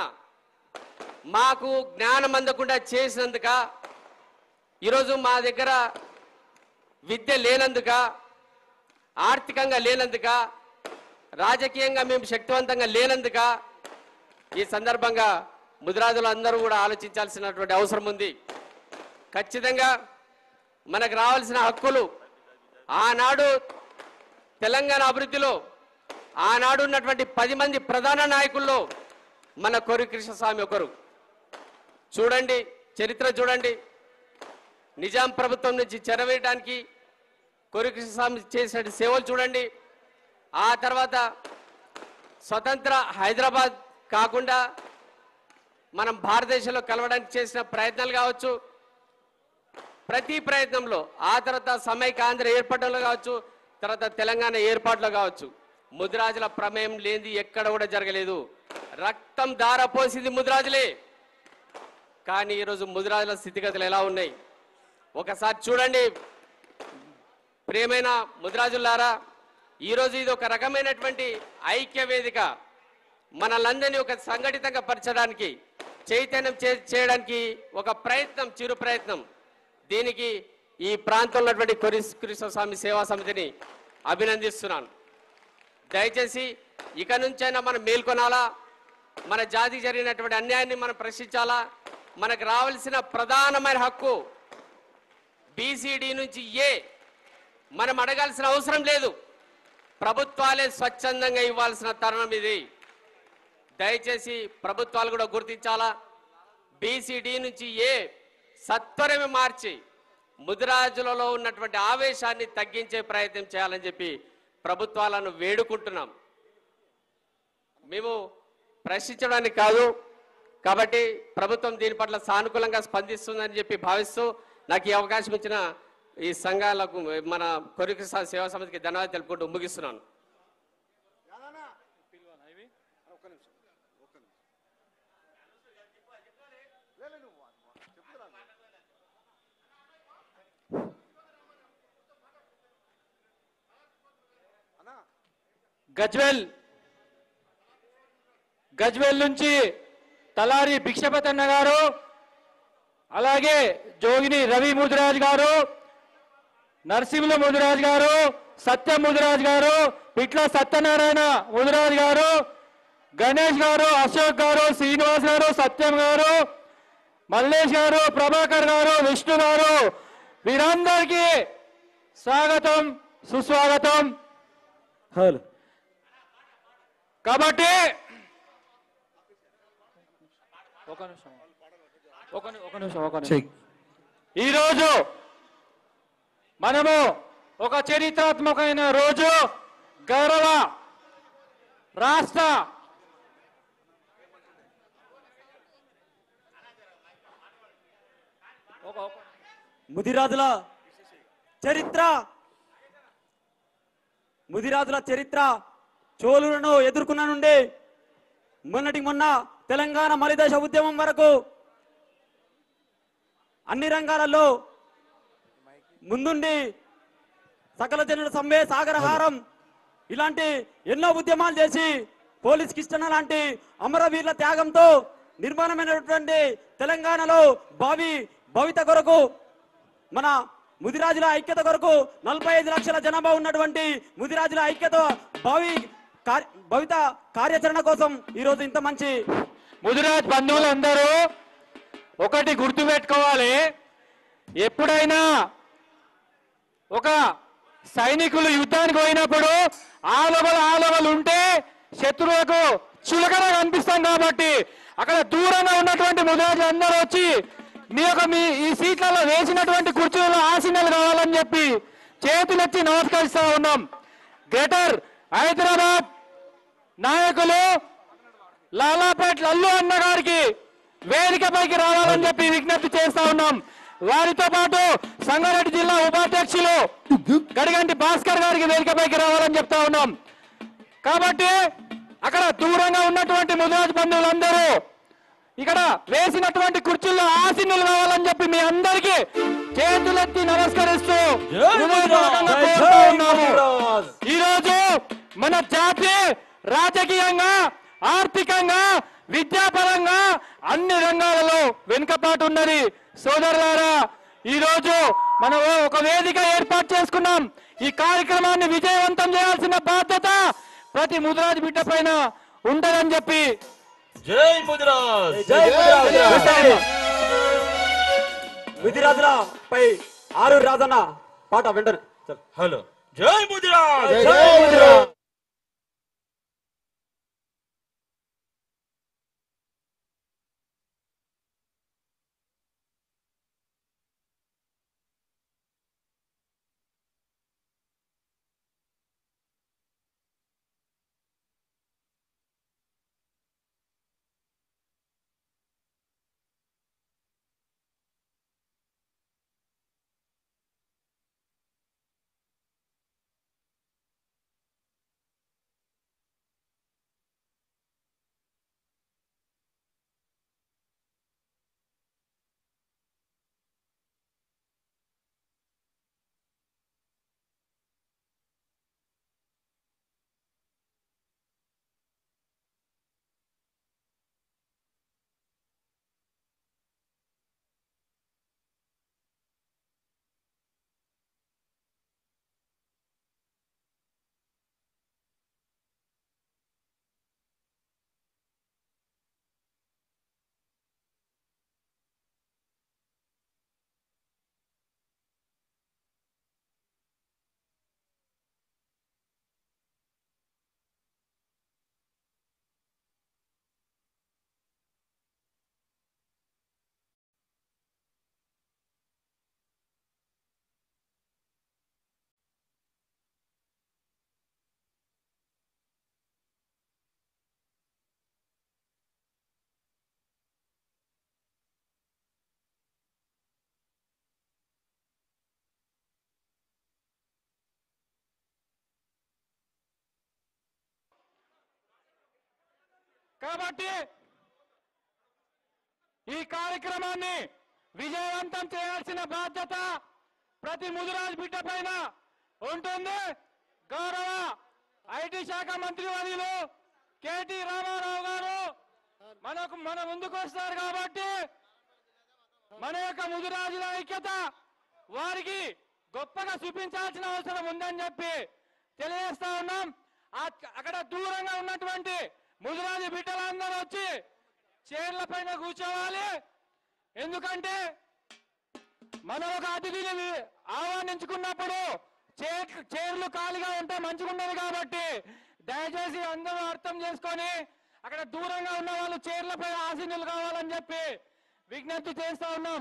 మాకు జ్ఞానం అందకుండా చేసినందుక ఈరోజు మా దగ్గర విద్య లేనందుక ఆర్థికంగా లేనందుక రాజకీయంగా మేము శక్తివంతంగా లేనందుక ఈ సందర్భంగా ముదిరాజులు అందరూ కూడా ఆలోచించాల్సినటువంటి అవసరం ఉంది ఖచ్చితంగా మనకు రావాల్సిన హక్కులు ఆనాడు తెలంగాణ అభివృద్ధిలో ఆనాడు ఉన్నటువంటి పది మంది ప్రధాన నాయకుల్లో మన కొరి కృష్ణస్వామి ఒకరు చూడండి చరిత్ర చూడండి నిజాం ప్రభుత్వం నుంచి చెరవేయడానికి కొరి కృష్ణస్వామి చేసిన సేవలు చూడండి ఆ తర్వాత స్వతంత్ర హైదరాబాద్ కాకుండా మనం భారతదేశంలో కలవడానికి చేసిన ప్రయత్నాలు కావచ్చు ప్రతి ప్రయత్నంలో ఆ తర్వాత సమైక్య ఆంధ్ర ఏర్పడడంలో కావచ్చు తర్వాత తెలంగాణ ఏర్పాటులో కావచ్చు ముదిరాజుల ప్రమేయం లేనిది ఎక్కడ కూడా జరగలేదు రక్తం దారపోసింది ముదిరాజులే కానీ ఈరోజు ముదిరాజుల స్థితిగతులు ఎలా ఉన్నాయి ఒకసారి చూడండి ప్రియమైన ముదిరాజులారా ఈరోజు ఇది ఒక రకమైనటువంటి ఐక్య వేదిక మనలందరినీ ఒక సంఘటితంగా పరచడానికి చైతన్యం చే- చేయడానికి ఒక ప్రయత్నం చిరు ప్రయత్నం దీనికి ఈ ప్రాంతంలో ఉన్నటువంటి కొరి కృష్ణస్వామి సేవా సమితిని అభినందిస్తున్నాను దయచేసి ఇక నుంచైనా మనం మేల్కొనాలా మన జాతికి జరిగినటువంటి అన్యాయాన్ని మనం ప్రశ్నించాలా మనకు రావాల్సిన ప్రధానమైన హక్కు బీసీడీ నుంచి ఏ మనం అడగాల్సిన అవసరం లేదు ప్రభుత్వాలే స్వచ్ఛందంగా ఇవ్వాల్సిన తరుణం ఇది దయచేసి ప్రభుత్వాలు కూడా గుర్తించాలా బీసీడీ నుంచి ఏ సత్వరమే మార్చి ముదిరాజులలో ఉన్నటువంటి ఆవేశాన్ని తగ్గించే ప్రయత్నం చేయాలని చెప్పి ప్రభుత్వాలను వేడుకుంటున్నాం మేము ప్రశ్నించడానికి కాదు కాబట్టి ప్రభుత్వం దీని పట్ల సానుకూలంగా స్పందిస్తుందని చెప్పి భావిస్తూ నాకు ఈ అవకాశం ఇచ్చిన ఈ సంఘాలకు మన కొరికి సేవా సమితికి ధన్యవాదాలు తెలుపుకుంటూ ముగిస్తున్నాను గజ్వెల్ గజ్వెల్ నుంచి తలారి భిక్షపతన్న గారు అలాగే జోగిని రవి ముదిరాజ్ గారు నరసింహుల ముదిరాజ్ గారు సత్యం ముదిరాజ్ గారు పిట్ల సత్యనారాయణ ముదిరాజ్ గారు గణేష్ గారు అశోక్ గారు శ్రీనివాస్ గారు సత్యం గారు మల్లేష్ గారు ప్రభాకర్ గారు విష్ణు గారు వీరందరికీ స్వాగతం సుస్వాగతం హలో కాబట్టి ఒక నిమిషం ఒక ని- ఒక నిమిషం ఒక నిమిషం ఈరోజు మనము ఒక చరిత్రాత్మకమైన రోజు గౌరవ రాష్ట్ర ముదిరాజుల చరిత్ర ముదిరాజుల చరిత్ర చోళులను ఎదుర్కొన్న నుండి మొన్నటి మొన్న తెలంగాణ మలిదశ ఉద్యమం వరకు అన్ని రంగాలలో ముందుండి సకల జనుల సమ్మె సాగరహారం ఇలాంటి ఎన్నో ఉద్యమాలు చేసి పోలీస్ కిష్టన లాంటి అమరవీరుల త్యాగంతో నిర్మాణమైనటువంటి తెలంగాణలో భావి భవిత కొరకు మన ముదిరాజుల ఐక్యత కొరకు నలభై ఐదు లక్షల జనాభా ఉన్నటువంటి ముదిరాజుల ఐక్యత భావి కార్య- భవిత కార్యాచరణ కోసం ఈరోజు ఇంత మంచి ముదిరాజ్ బంధువులందరూ ఒకటి గుర్తుపెట్టుకోవాలి ఎప్పుడైనా ఒక సైనికులు యుద్ధానికి పోయినప్పుడు ఆలవలు ఆలవలు ఉంటే శత్రువులకు చులకన కనిపిస్తాం కాబట్టి అక్కడ దూరంగా ఉన్నటువంటి ముదిరాజులు అందరూ వచ్చి మీ యొక్క మీ ఈ సీట్లలో వేసినటువంటి కుర్చీలలో ఆసీనాలు కావాలని చెప్పి చేతులెత్తి నమస్కరిస్తా ఉన్నాం గ్రేటర్ హైదరాబాద్ నాయకులు లాలాపేట్ లల్లు అన్న గారికి వేదికపైకి రావాలని చెప్పి విజ్ఞప్తి చేస్తా ఉన్నాం వారితో పాటు సంగారెడ్డి జిల్లా ఉపాధ్యక్షులు గడిగంటి భాస్కర్ గారికి వేదికపైకి రావాలని చెప్తా ఉన్నాం కాబట్టి అక్కడ దూరంగా ఉన్నటువంటి ముదిరాజు బంధువులందరూ ఇక్కడ వేసినటువంటి కుర్చీల్లో ఆసీనులు కావాలని చెప్పి మీ అందరికీ చేతులెత్తి నమస్కరిస్తూ హృదయపూర్వకంగా కోరుతా ఉన్నాము. ఈ రోజు మన జాతి రాజకీయంగా ఆర్థికంగా విద్యాపరంగా అన్ని రంగాలలో వెనుకపాటు ఉన్నది సోదరులారా ఈ రోజు మనం ఒక వేదిక ఏర్పాటు చేసుకున్నాం ఈ కార్యక్రమాన్ని విజయవంతం చేయాల్సిన బాధ్యత ప్రతి ముదిరాజు బిడ్డ పైన ఉంటదని చెప్పి జై ముదిరాజ్ జై ముదిరాజ్. ముదిరాజుల పై ఆరు రాజన్న పాట వెంటనే హలో జై ముదిరాజ్ జై ముదిరాజ్. కాబట్టి ఈ కార్యక్రమాన్ని విజయవంతం చేయాల్సిన బాధ్యత ప్రతి ముదిరాజ్ బిడ్డ పైన ఉంటుంది గౌరవ ఐటీ శాఖ మంత్రి వర్యులు కేటీ రామారావు గారు మనకు మన ముందుకు వస్తారు కాబట్టి మన యొక్క ముదిరాజుల ఐక్యత వారికి గొప్పగా చూపించాల్సిన అవసరం ఉందని చెప్పి తెలియజేస్తా ఉన్నాం ఆ- అక్కడ దూరంగా ఉన్నటువంటి ముదిరాజు బిడ్డలందరూ వచ్చి చైర్ల పైన కూర్చోవాలి ఎందుకంటే మనం ఒక అతిథిని వి- ఆహ్వానించుకున్నప్పుడు చైర్ చైర్లు ఖాళీగా ఉంటే మంచిగుండదు కాబట్టి దయచేసి అందరూ అర్థం చేసుకొని అక్కడ దూరంగా ఉన్న వాళ్ళు చైర్లపై ఆసీనులు కావాలని చెప్పి విజ్ఞప్తి చేస్తా ఉన్నాం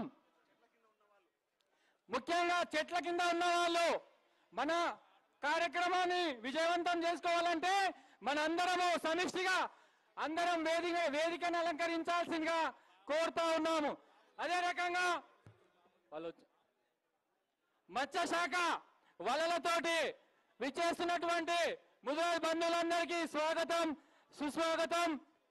ముఖ్యంగా చెట్ల కింద ఉన్న వాళ్ళు మన కార్యక్రమాన్ని విజయవంతం చేసుకోవాలంటే మన అందరము సమిష్టిగా అందరం వేదిక వేదికను అలంకరించాల్సిందిగా కోరుతా ఉన్నాము అదే రకంగా వాళ్ళు వచ్చి- మత్స్య శాఖ వలలతోటి విచ్చేస్తున్నటువంటి ముదిరాజ్ బంధువులందరికీ స్వాగతం సుస్వాగతం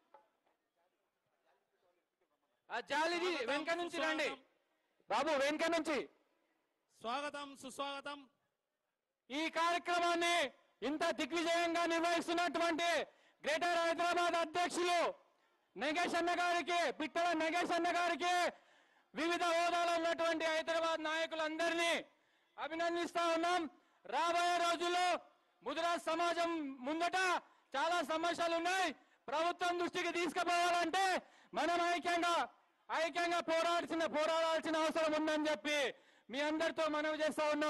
ఆ జాలిది వెనక నుంచి రండి బాబు వెనక నుంచి స్వాగతం సుస్వాగతం ఈ కార్యక్రమాన్ని ఇంత దిగ్విజయంగా నిర్వహిస్తున్నటువంటి గ్రేటర్ హైదరాబాద్ అధ్యక్షులు నగేష్ అన్న గారికి పిట్టల నగేష్ అన్న గారికి వివిధ హోదాలో ఉన్నటువంటి హైదరాబాద్ నాయకులందరినీ అభినందిస్తా ఉన్నాం రాబోయే రోజుల్లో ముదిరాజ్ సమాజం ముందట చాలా సమస్యలు ఉన్నాయి ప్రభుత్వం దృష్టికి తీసుకుపోవాలంటే మనం ఐక్యంగా ఐక్యంగా పోరాడాల్సిన పోరాడాల్సిన అవసరం ఉందని చెప్పి మీ అందరితో మనవి చేస్తా ఉన్నా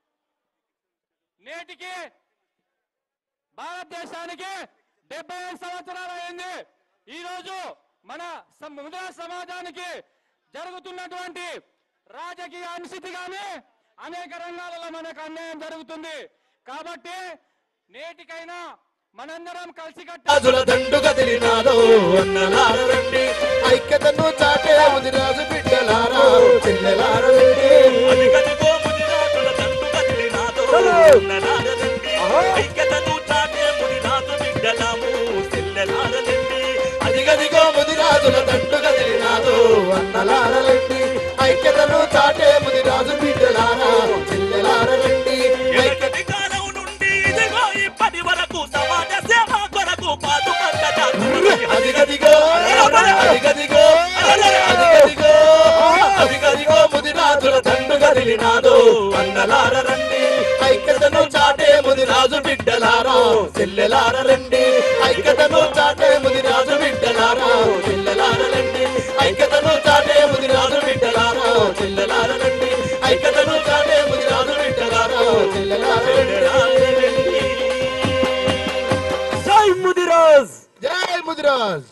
నేటికి భారతదేశానికి డెబ్బై ఐదు సంవత్సరాలు అయింది ఈ రోజు మన సమ- ముద్రా సమాజానికి జరుగుతున్నటువంటి రాజకీయ అనిశ్చితి గాని అనేక రంగాలలో మనకు అన్యాయం జరుగుతుంది కాబట్టి నేటికైనా మనందరం కలిసి రాజుల దండు కదిలినాదో అన్నలార రండి ఐక్యతను చాటే ముదిరాజు బిడ్డలారా చెల్లెలార రండి అదిగదిగో ముదిరాజుల దండు కదిలినాదో ఉన్ననారదండి ఐక్యతను చాటే ముదిరాజు బిడ్డలాము చెల్లెలారదండి అదిగదిగో ముదిరాజుల దండు కదిలినాదో అన్నలార రండి ఐక్యతను చాటే ముదిరాజు బిడ్డలారా చెల్లెలార రండి ఎనకటి కాలం నుండి ఇదిగో ఇప్పటి వరకు సమాజ సేవ కొరకు పాటుపడ్డ అదిగదిగో అదిగదిగో అదిగదిగో అదిగదిగో ముదిరాజుల దండు కదిలినాదో అన్నలార రండి ఐక్యతను చాటే ముదిరాజు బిడ్డలారా చెల్లెలార రండి ఐక్యతను చాటే ముదిరాజు బిడ్డలారా చెల్లెలార రండి ఐక్యతను చాటే ముదిరాజు బిడ్డలారా చెల్లెలార రండి ఐక్యతను చాటే ముదిరాజు బిడ్డలారా చెల్లెలార రండి జై ముదిరాజ్ జై ముదిరాజ్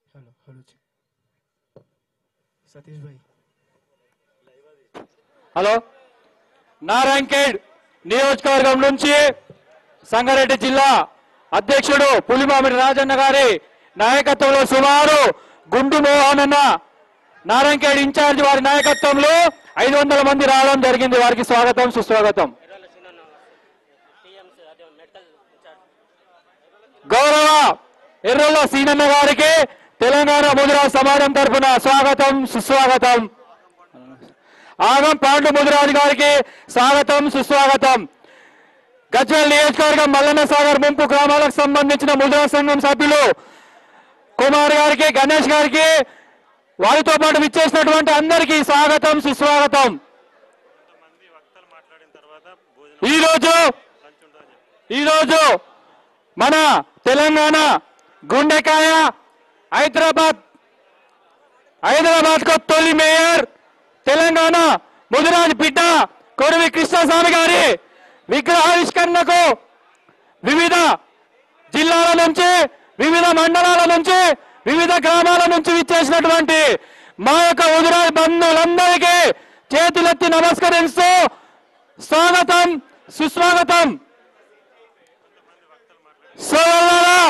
హలో హలో సతీష్ భాయ్ హలో నారాయణఖేడ్ నియోజకవర్గం నుంచి సంగారెడ్డి జిల్లా అధ్యక్షుడు పులిమామిడి రాజన్న గారి నాయకత్వంలో సుమారు గుండు మోహన్ అన్న నారాయణఖేడ్ ఇన్ఛార్జ్ వారి నాయకత్వంలో ఐదు వందల మంది రావడం జరిగింది వారికి స్వాగతం సుస్వాగతం గౌరవ ఎర్రల్ల సీనన్న గారికి తెలంగాణ ముదిరాజ్ సమాజం తరఫున స్వాగతం సుస్వాగతం ఆగం పాండు ముదిరాజు గారికి స్వాగతం సుస్వాగతం గజ్వల్ నియోజకవర్గం మల్లన్న సాగర్ ముంపు గ్రామాలకు సంబంధించిన ముదిరాజ్ సంఘం సభ్యులు కుమార్ గారికి గణేష్ గారికి వారితో పాటు విచ్చేసినటువంటి అందరికీ స్వాగతం సుస్వాగతం ఈరోజు ఈరోజు మన తెలంగాణ గుండెకాయ హైదరాబాద్ హైదరాబాద్ కు తొలి మేయర్ తెలంగాణ ముదిరాజ్ బిడ్డ కొరవి కృష్ణస్వామి గారి విగ్రహావిష్కరణకు వివిధ జిల్లాల నుంచి వివిధ మండలాల నుంచి వివిధ గ్రామాల నుంచి విచ్చేసినటువంటి మా యొక్క ముదిరాజ్ బంధువులందరికీ చేతులెత్తి నమస్కరిస్తూ స్వాగతం సుస్వాగతం సోదరులారా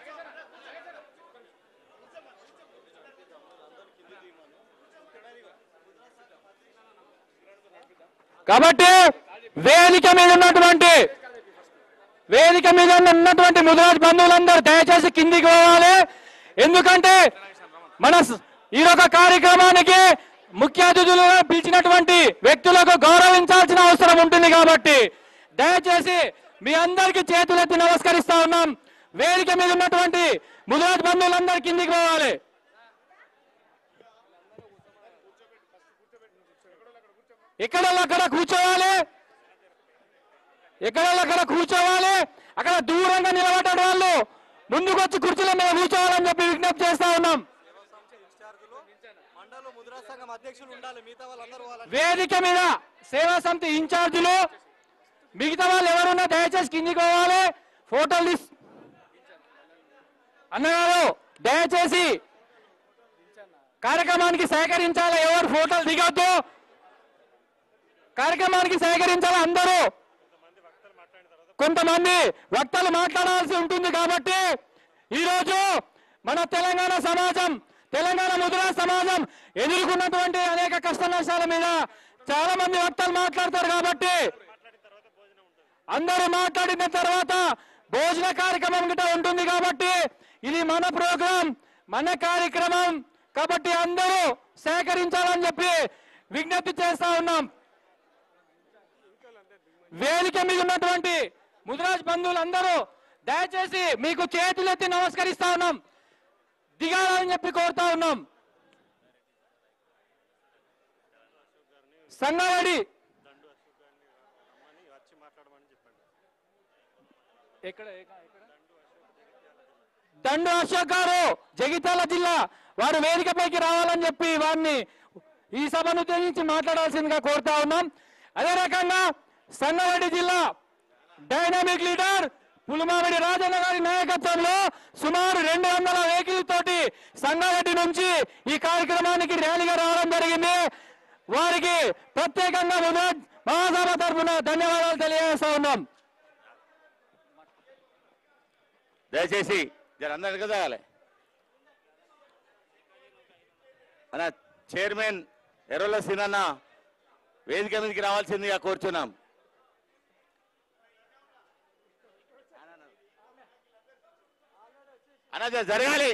కాబట్టి వేదిక మీద ఉన్నటువంటి వేదిక మీద ఉన్నటువంటి ముదిరాజ్ బంధువులందరూ దయచేసి కిందికి పోవాలి ఎందుకంటే మన స- ఈ యొక్క కార్యక్రమానికి ముఖ్య అతిథులుగా పిలిచినటువంటి వ్యక్తులకు గౌరవించాల్సిన అవసరం ఉంటుంది కాబట్టి దయచేసి మీ అందరికీ చేతులెత్తి నమస్కరిస్తా ఉన్నాం వేదిక మీద ఉన్నటువంటి ముదిరాజ్ బంధువులందరూ కిందికి పోవాలి ఎక్కడ అక్కడ కూర్చోవాలి ఎక్కడ అక్కడ కూర్చోవాలి అక్కడ దూరంగా నిలబడ్డ వాళ్ళు ముందుకు వచ్చి కుర్చీల మీద కూర్చోవాలని చెప్పి విజ్ఞప్తి చేస్తా ఉన్నాం వేదిక మీద సేవా సమితి ఇన్ఛార్జీలు మిగతా వాళ్ళు ఎవరున్నా దయచేసి కిందికి పోవాలి ఫోటోలు తీస్ అన్నగారు దయచేసి కార్యక్రమానికి సహకరించాలి ఎవరు ఫోటోలు దిగొద్దు కార్యక్రమానికి సహకరించాలి అందరూ కొంతమంది వక్తలు మాట్లాడాల్సి ఉంటుంది కాబట్టి ఈరోజు మన తెలంగాణ సమాజం తెలంగాణ ముద్రా సమాజం ఎదుర్కొన్నటువంటి అనేక కష్ట నష్టాల మీద చాలా మంది వక్తలు మాట్లాడతారు కాబట్టి అందరూ మాట్లాడిన తర్వాత భోజన కార్యక్రమం గిట్ట ఉంటుంది కాబట్టి ఇది మన ప్రోగ్రాం మన కార్యక్రమం కాబట్టి అందరూ సేకరించాలని చెప్పి విజ్ఞప్తి చేస్తా ఉన్నాం వేదిక మీద ఉన్నటువంటి ముదిరాజ్ బంధువులందరూ దయచేసి మీకు చేతులెత్తి నమస్కరిస్తా ఉన్నాం దిగాలని చెప్పి కోరుతా ఉన్నాం సంగారెడ్డి ఎక్కడ దండు అశోక్ గారు జగిత్యాల జిల్లా వారు వేదికపైకి రావాలని చెప్పి వారిని ఈ సభను ఉద్దేశించి మాట్లాడాల్సిందిగా కోరుతా ఉన్నాం అదే రకంగా సంగారెడ్డి జిల్లా డైనామిక్ లీడర్ పులిమామిడి రాజన్న గారి నాయకత్వంలో సుమారు రెండు వందల వెహికల్ తోటి సంగారెడ్డి నుంచి ఈ కార్యక్రమానికి ర్యాలీగా రావడం జరిగింది వారికి ప్రత్యేకంగా మునాజ్ మహాసభ తరఫున ధన్యవాదాలు తెలియజేస్తా ఉన్నాం దయచేసి జర అందరు కదగాలి అన్న చైర్మన్ ఎర్రల సీనన్న వేదిక మీదకి రావాల్సిందిగా కోరుచున్నాం అన్న జర జరగాలి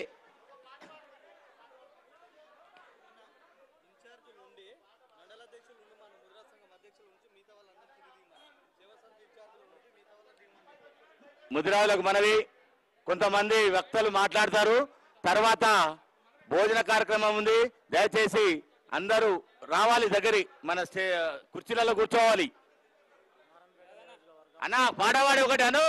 ముదిరాజులకు మనవి కొంతమంది వక్తలు మాట్లాడతారు తర్వాత భోజన కార్యక్రమం ఉంది దయచేసి అందరూ రావాలి దగ్గరి మన స్టే కుర్చీలలో కూర్చోవాలి అన్నా పాడవాడి ఒకటి అను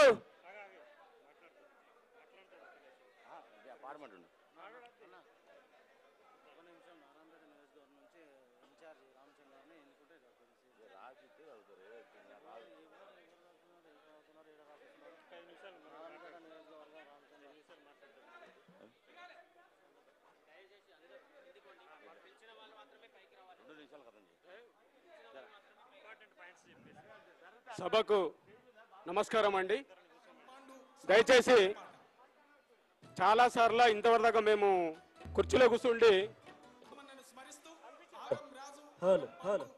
సభకు నమస్కారం అండి దయచేసి చాలా సార్లు ఇంతవరదాకా మేము కుర్చీలో కూర్చుండి హలో హలో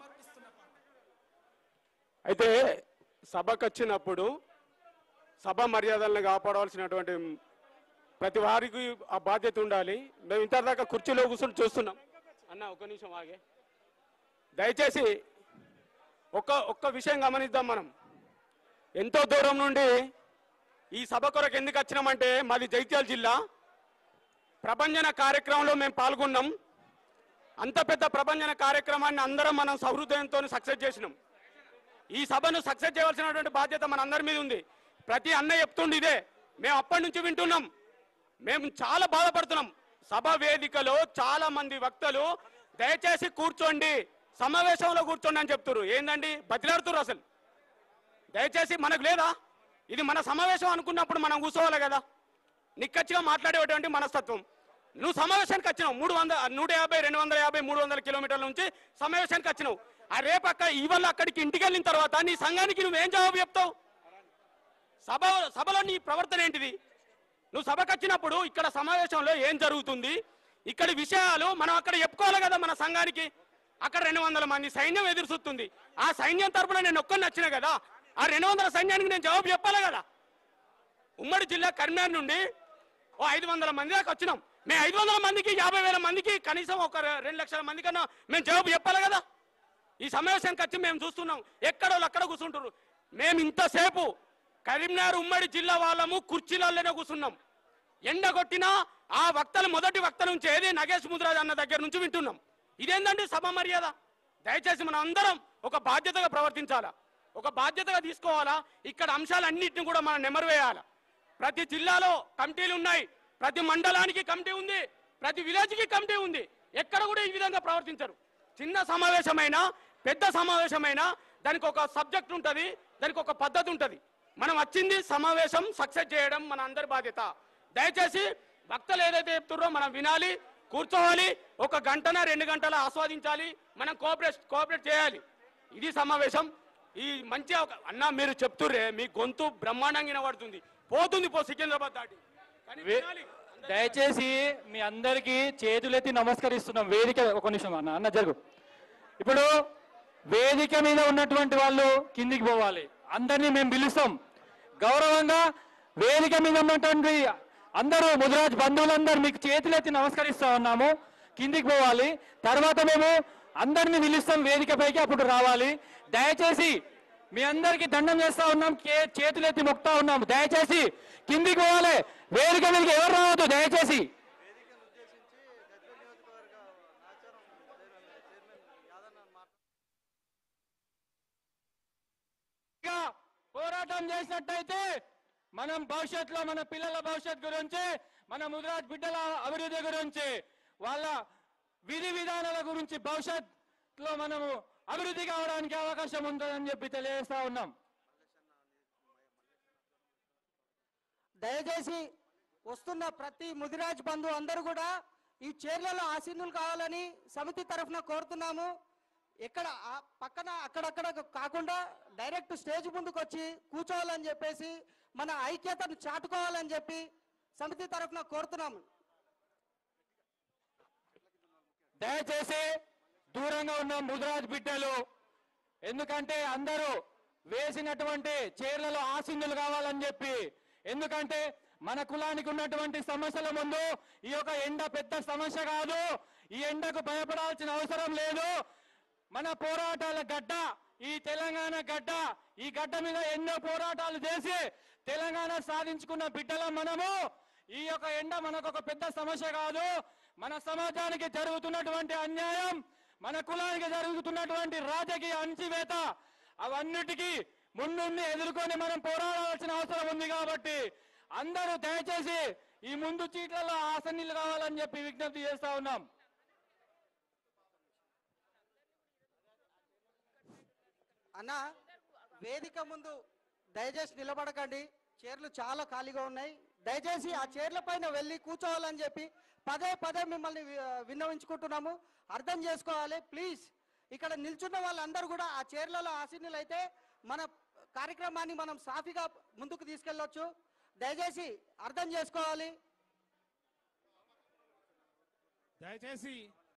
అయితే సభకు వచ్చినప్పుడు సభ మర్యాదలను కాపాడవలసినటువంటి ప్రతి వారికి ఆ బాధ్యత ఉండాలి మేము ఇంతదాకా కుర్చీలో కూర్చుని చూస్తున్నాం అన్న ఒక నిమిషం ఆగే దయచేసి ఒక్క ఒక్క విషయం గమనిద్దాం మనం ఎంతో దూరం నుండి ఈ సభ కొరకు ఎందుకు వచ్చినామంటే మాది జైత్యాల జిల్లా ప్రభంజన కార్యక్రమంలో మేము పాల్గొన్నాం అంత పెద్ద ప్రభంజన కార్యక్రమాన్ని అందరం మనం సహృదయంతో సక్సెస్ చేసినాం ఈ సభను సక్సెస్ చేయవలసినటువంటి బాధ్యత మన అందరి మీద ఉంది ప్రతి అన్న చెప్తుండి ఇదే మేము అప్పటి నుంచి వింటున్నాం మేము చాలా బాధపడుతున్నాం సభ వేదికలో చాలా మంది వక్తలు దయచేసి కూర్చోండి సమావేశంలో కూర్చోండి అని చెప్తున్నారు ఏందండి బతిలాడుతున్నారు అసలు దయచేసి మనకు లేదా ఇది మన సమావేశం అనుకున్నప్పుడు మనం కూర్చోవాలి కదా నిక్కచ్చిగా మాట్లాడేటువంటి మనస్తత్వం నువ్వు సమావేశానికి వచ్చినావు మూడు వందల నూట యాభై రెండు వందల యాభై మూడు వందల కిలోమీటర్ల నుంచి సమావేశానికి వచ్చినావు ఆ రేపక్క ఇవాళ అక్కడికి ఇంటికి వెళ్ళిన తర్వాత నీ సంఘానికి నువ్వేం జవాబు చెప్తావు సభ సభలో నీ ప్రవర్తన ఏంటిది నువ్వు సభకు వచ్చినప్పుడు ఇక్కడ సమావేశంలో ఏం జరుగుతుంది ఇక్కడి విషయాలు మనం అక్కడ చెప్పుకోవాలి కదా మన సంఘానికి అక్కడ రెండు వందల మంది సైన్యం ఎదురుస్తుంది ఆ సైన్యం తరపున నేను ఒక్కరిని వచ్చిన కదా ఆ రెండు వందల సైన్యానికి నేను జవాబు చెప్పాలి కదా ఉమ్మడి జిల్లా కరీంనగర్ నుండి ఓ ఐదు వందల మంది దాకా వచ్చినాం మేము ఐదు వందల మందికి యాభై వేల మందికి కనీసం ఒక రె- రెండు లక్షల మంది కన్నా మేము జవాబు చెప్పాలి కదా ఈ సమావేశానికి వచ్చి మేము చూస్తున్నాం ఎక్కడో అక్కడ కూర్చుంటారు మేము ఇంతసేపు కరీంనగర్ ఉమ్మడి జిల్లా వాళ్ళము కుర్చీలలోనే కూర్చున్నాం ఎండ కొట్టినా ఆ వక్తలు మొదటి వక్త నుంచి ఏది నగేష్ ముద్రాజ్ అన్న దగ్గర నుంచి వింటున్నాం ఇదేందండి సభ మర్యాద దయచేసి మనం అందరం ఒక బాధ్యతగా ప్రవర్తించాలా ఒక బాధ్యతగా తీసుకోవాలా ఇక్కడ అంశాలన్నింటిని కూడా మనం నెమరు వేయాలా ప్రతి జిల్లాలో కమిటీలు ఉన్నాయి ప్రతి మండలానికి కమిటీ ఉంది ప్రతి విలేజ్కి కమిటీ ఉంది ఎక్కడ కూడా ఈ విధంగా ప్రవర్తించరు చిన్న సమావేశమైనా పెద్ద సమావేశమైనా దానికి ఒక సబ్జెక్ట్ ఉంటుంది దానికి ఒక పద్ధతి ఉంటుంది మనం వచ్చింది సమావేశం సక్సెస్ చేయడం మన అందరి బాధ్యత దయచేసి భక్తులు ఏదైతే చెప్తున్నారో మనం వినాలి కూర్చోవాలి ఒక గంటన రెండు గంటల ఆస్వాదించాలి మనం కోఆపరేట్ కోఆపరేట్ చేయాలి ఇది సమావేశం ఈ మంచి అవకా- అన్న మీరు చెప్తుర్రే మీ గొంతు బ్రహ్మాండంగా వినబడుతుంది పోతుంది పో సికింద్రాబాద్ దాటి కానీ వే- వినాలి. దయచేసి మీ అందరికి చేతులెత్తి నమస్కరిస్తున్నాం వేదిక ఒక నిమిషం అన్న అన్న జరుగు ఇప్పుడు వేదిక మీద ఉన్నటువంటి వాళ్ళు కిందికి పోవాలి అందరినీ మేము పిలుస్తాం గౌరవంగా వేదిక మీద ఉన్నటువంటి అందరూ ముదిరాజ్ బంధువులందరూ మీకు చేతులెత్తి నమస్కరిస్తా ఉన్నాము కిందికి పోవాలి తర్వాత మేము అందరినీ పిలుస్తాం వేదికపైకి అప్పుడు రావాలి దయచేసి మీ అందరికి దండం చేస్తా ఉన్నాం కే- చేతులెత్తి మొక్తా ఉన్నాం దయచేసి కిందికి పోవాలి వేదిక మీదకి ఎవరు రావద్దు దయచేసి ఇంకా పోరాటం చేసినట్టయితే మనం భవిష్యత్తులో మన పిల్లల భవిష్యత్ గురించి మన ముదిరాజ్ బిడ్డల అభివృద్ధి గురించి వాళ్ళ విధి విధానాల గురించి భవిష్యత్తులో మనము అభివృద్ధి కావడానికి అవకాశం ఉంటుందని చెప్పి తెలియజేస్తా ఉన్నాం దయచేసి వస్తున్న ప్రతి ముదిరాజ్ బంధువు అందరూ కూడా ఈ చైర్లలో ఆసీనులు కావాలని సమితి తరఫున కోరుతున్నాము ఎక్కడ ఆ పక్కన అక్కడక్కడ కాకుండా డైరెక్ట్ స్టేజ్ ముందుకు వచ్చి కూర్చోవాలని చెప్పేసి మన ఐక్యతను చాటుకోవాలని చెప్పి సమితి తరఫున కోరుతున్నాము దయచేసి దూరంగా ఉన్న ముదిరాజ్ బిడ్డలు ఎందుకంటే అందరూ వేసినటువంటి చీరలలో ఆసిందులు కావాలని చెప్పి ఎందుకంటే మన కులానికి ఉన్నటువంటి సమస్యల ముందు ఈ యొక్క ఎండ పెద్ద సమస్య కాదు ఈ ఎండకు భయపడాల్సిన అవసరం లేదు మన పోరాటాల గడ్డ ఈ తెలంగాణ గడ్డ ఈ గడ్డ మీద ఎన్నో పోరాటాలు చేసి తెలంగాణ సాధించుకున్న బిడ్డల మనము ఈ యొక్క ఎండ మనకు ఒక పెద్ద సమస్య కాదు మన సమాజానికి జరుగుతున్నటువంటి అన్యాయం మన కులానికి జరుగుతున్నటువంటి రాజకీయ అణచివేత అవన్నిటికీ ముందుండి ఎదుర్కొని మనం పోరాడాల్సిన అవసరం ఉంది కాబట్టి అందరూ దయచేసి ఈ ముందు చీట్లలో ఆసనీలు కావాలని చెప్పి విజ్ఞప్తి చేస్తా ఉన్నాం అన్న వేదిక ముందు దయచేసి నిలబడకండి చైర్లు చాలా ఖాళీగా ఉన్నాయి దయచేసి ఆ చైర్ల పైన వెళ్ళి కూర్చోవాలని చెప్పి పదే పదే మిమ్మల్ని వి- విన్నవించుకుంటున్నాము అర్థం చేసుకోవాలి ప్లీజ్ ఇక్కడ నిల్చున్న వాళ్ళందరూ కూడా ఆ చైర్లలో ఆసీనులు అయితే మన కార్యక్రమాన్ని మనం సాఫీగా ముందుకు తీసుకెళ్ళొచ్చు దయచేసి అర్థం చేసుకోవాలి దయచేసి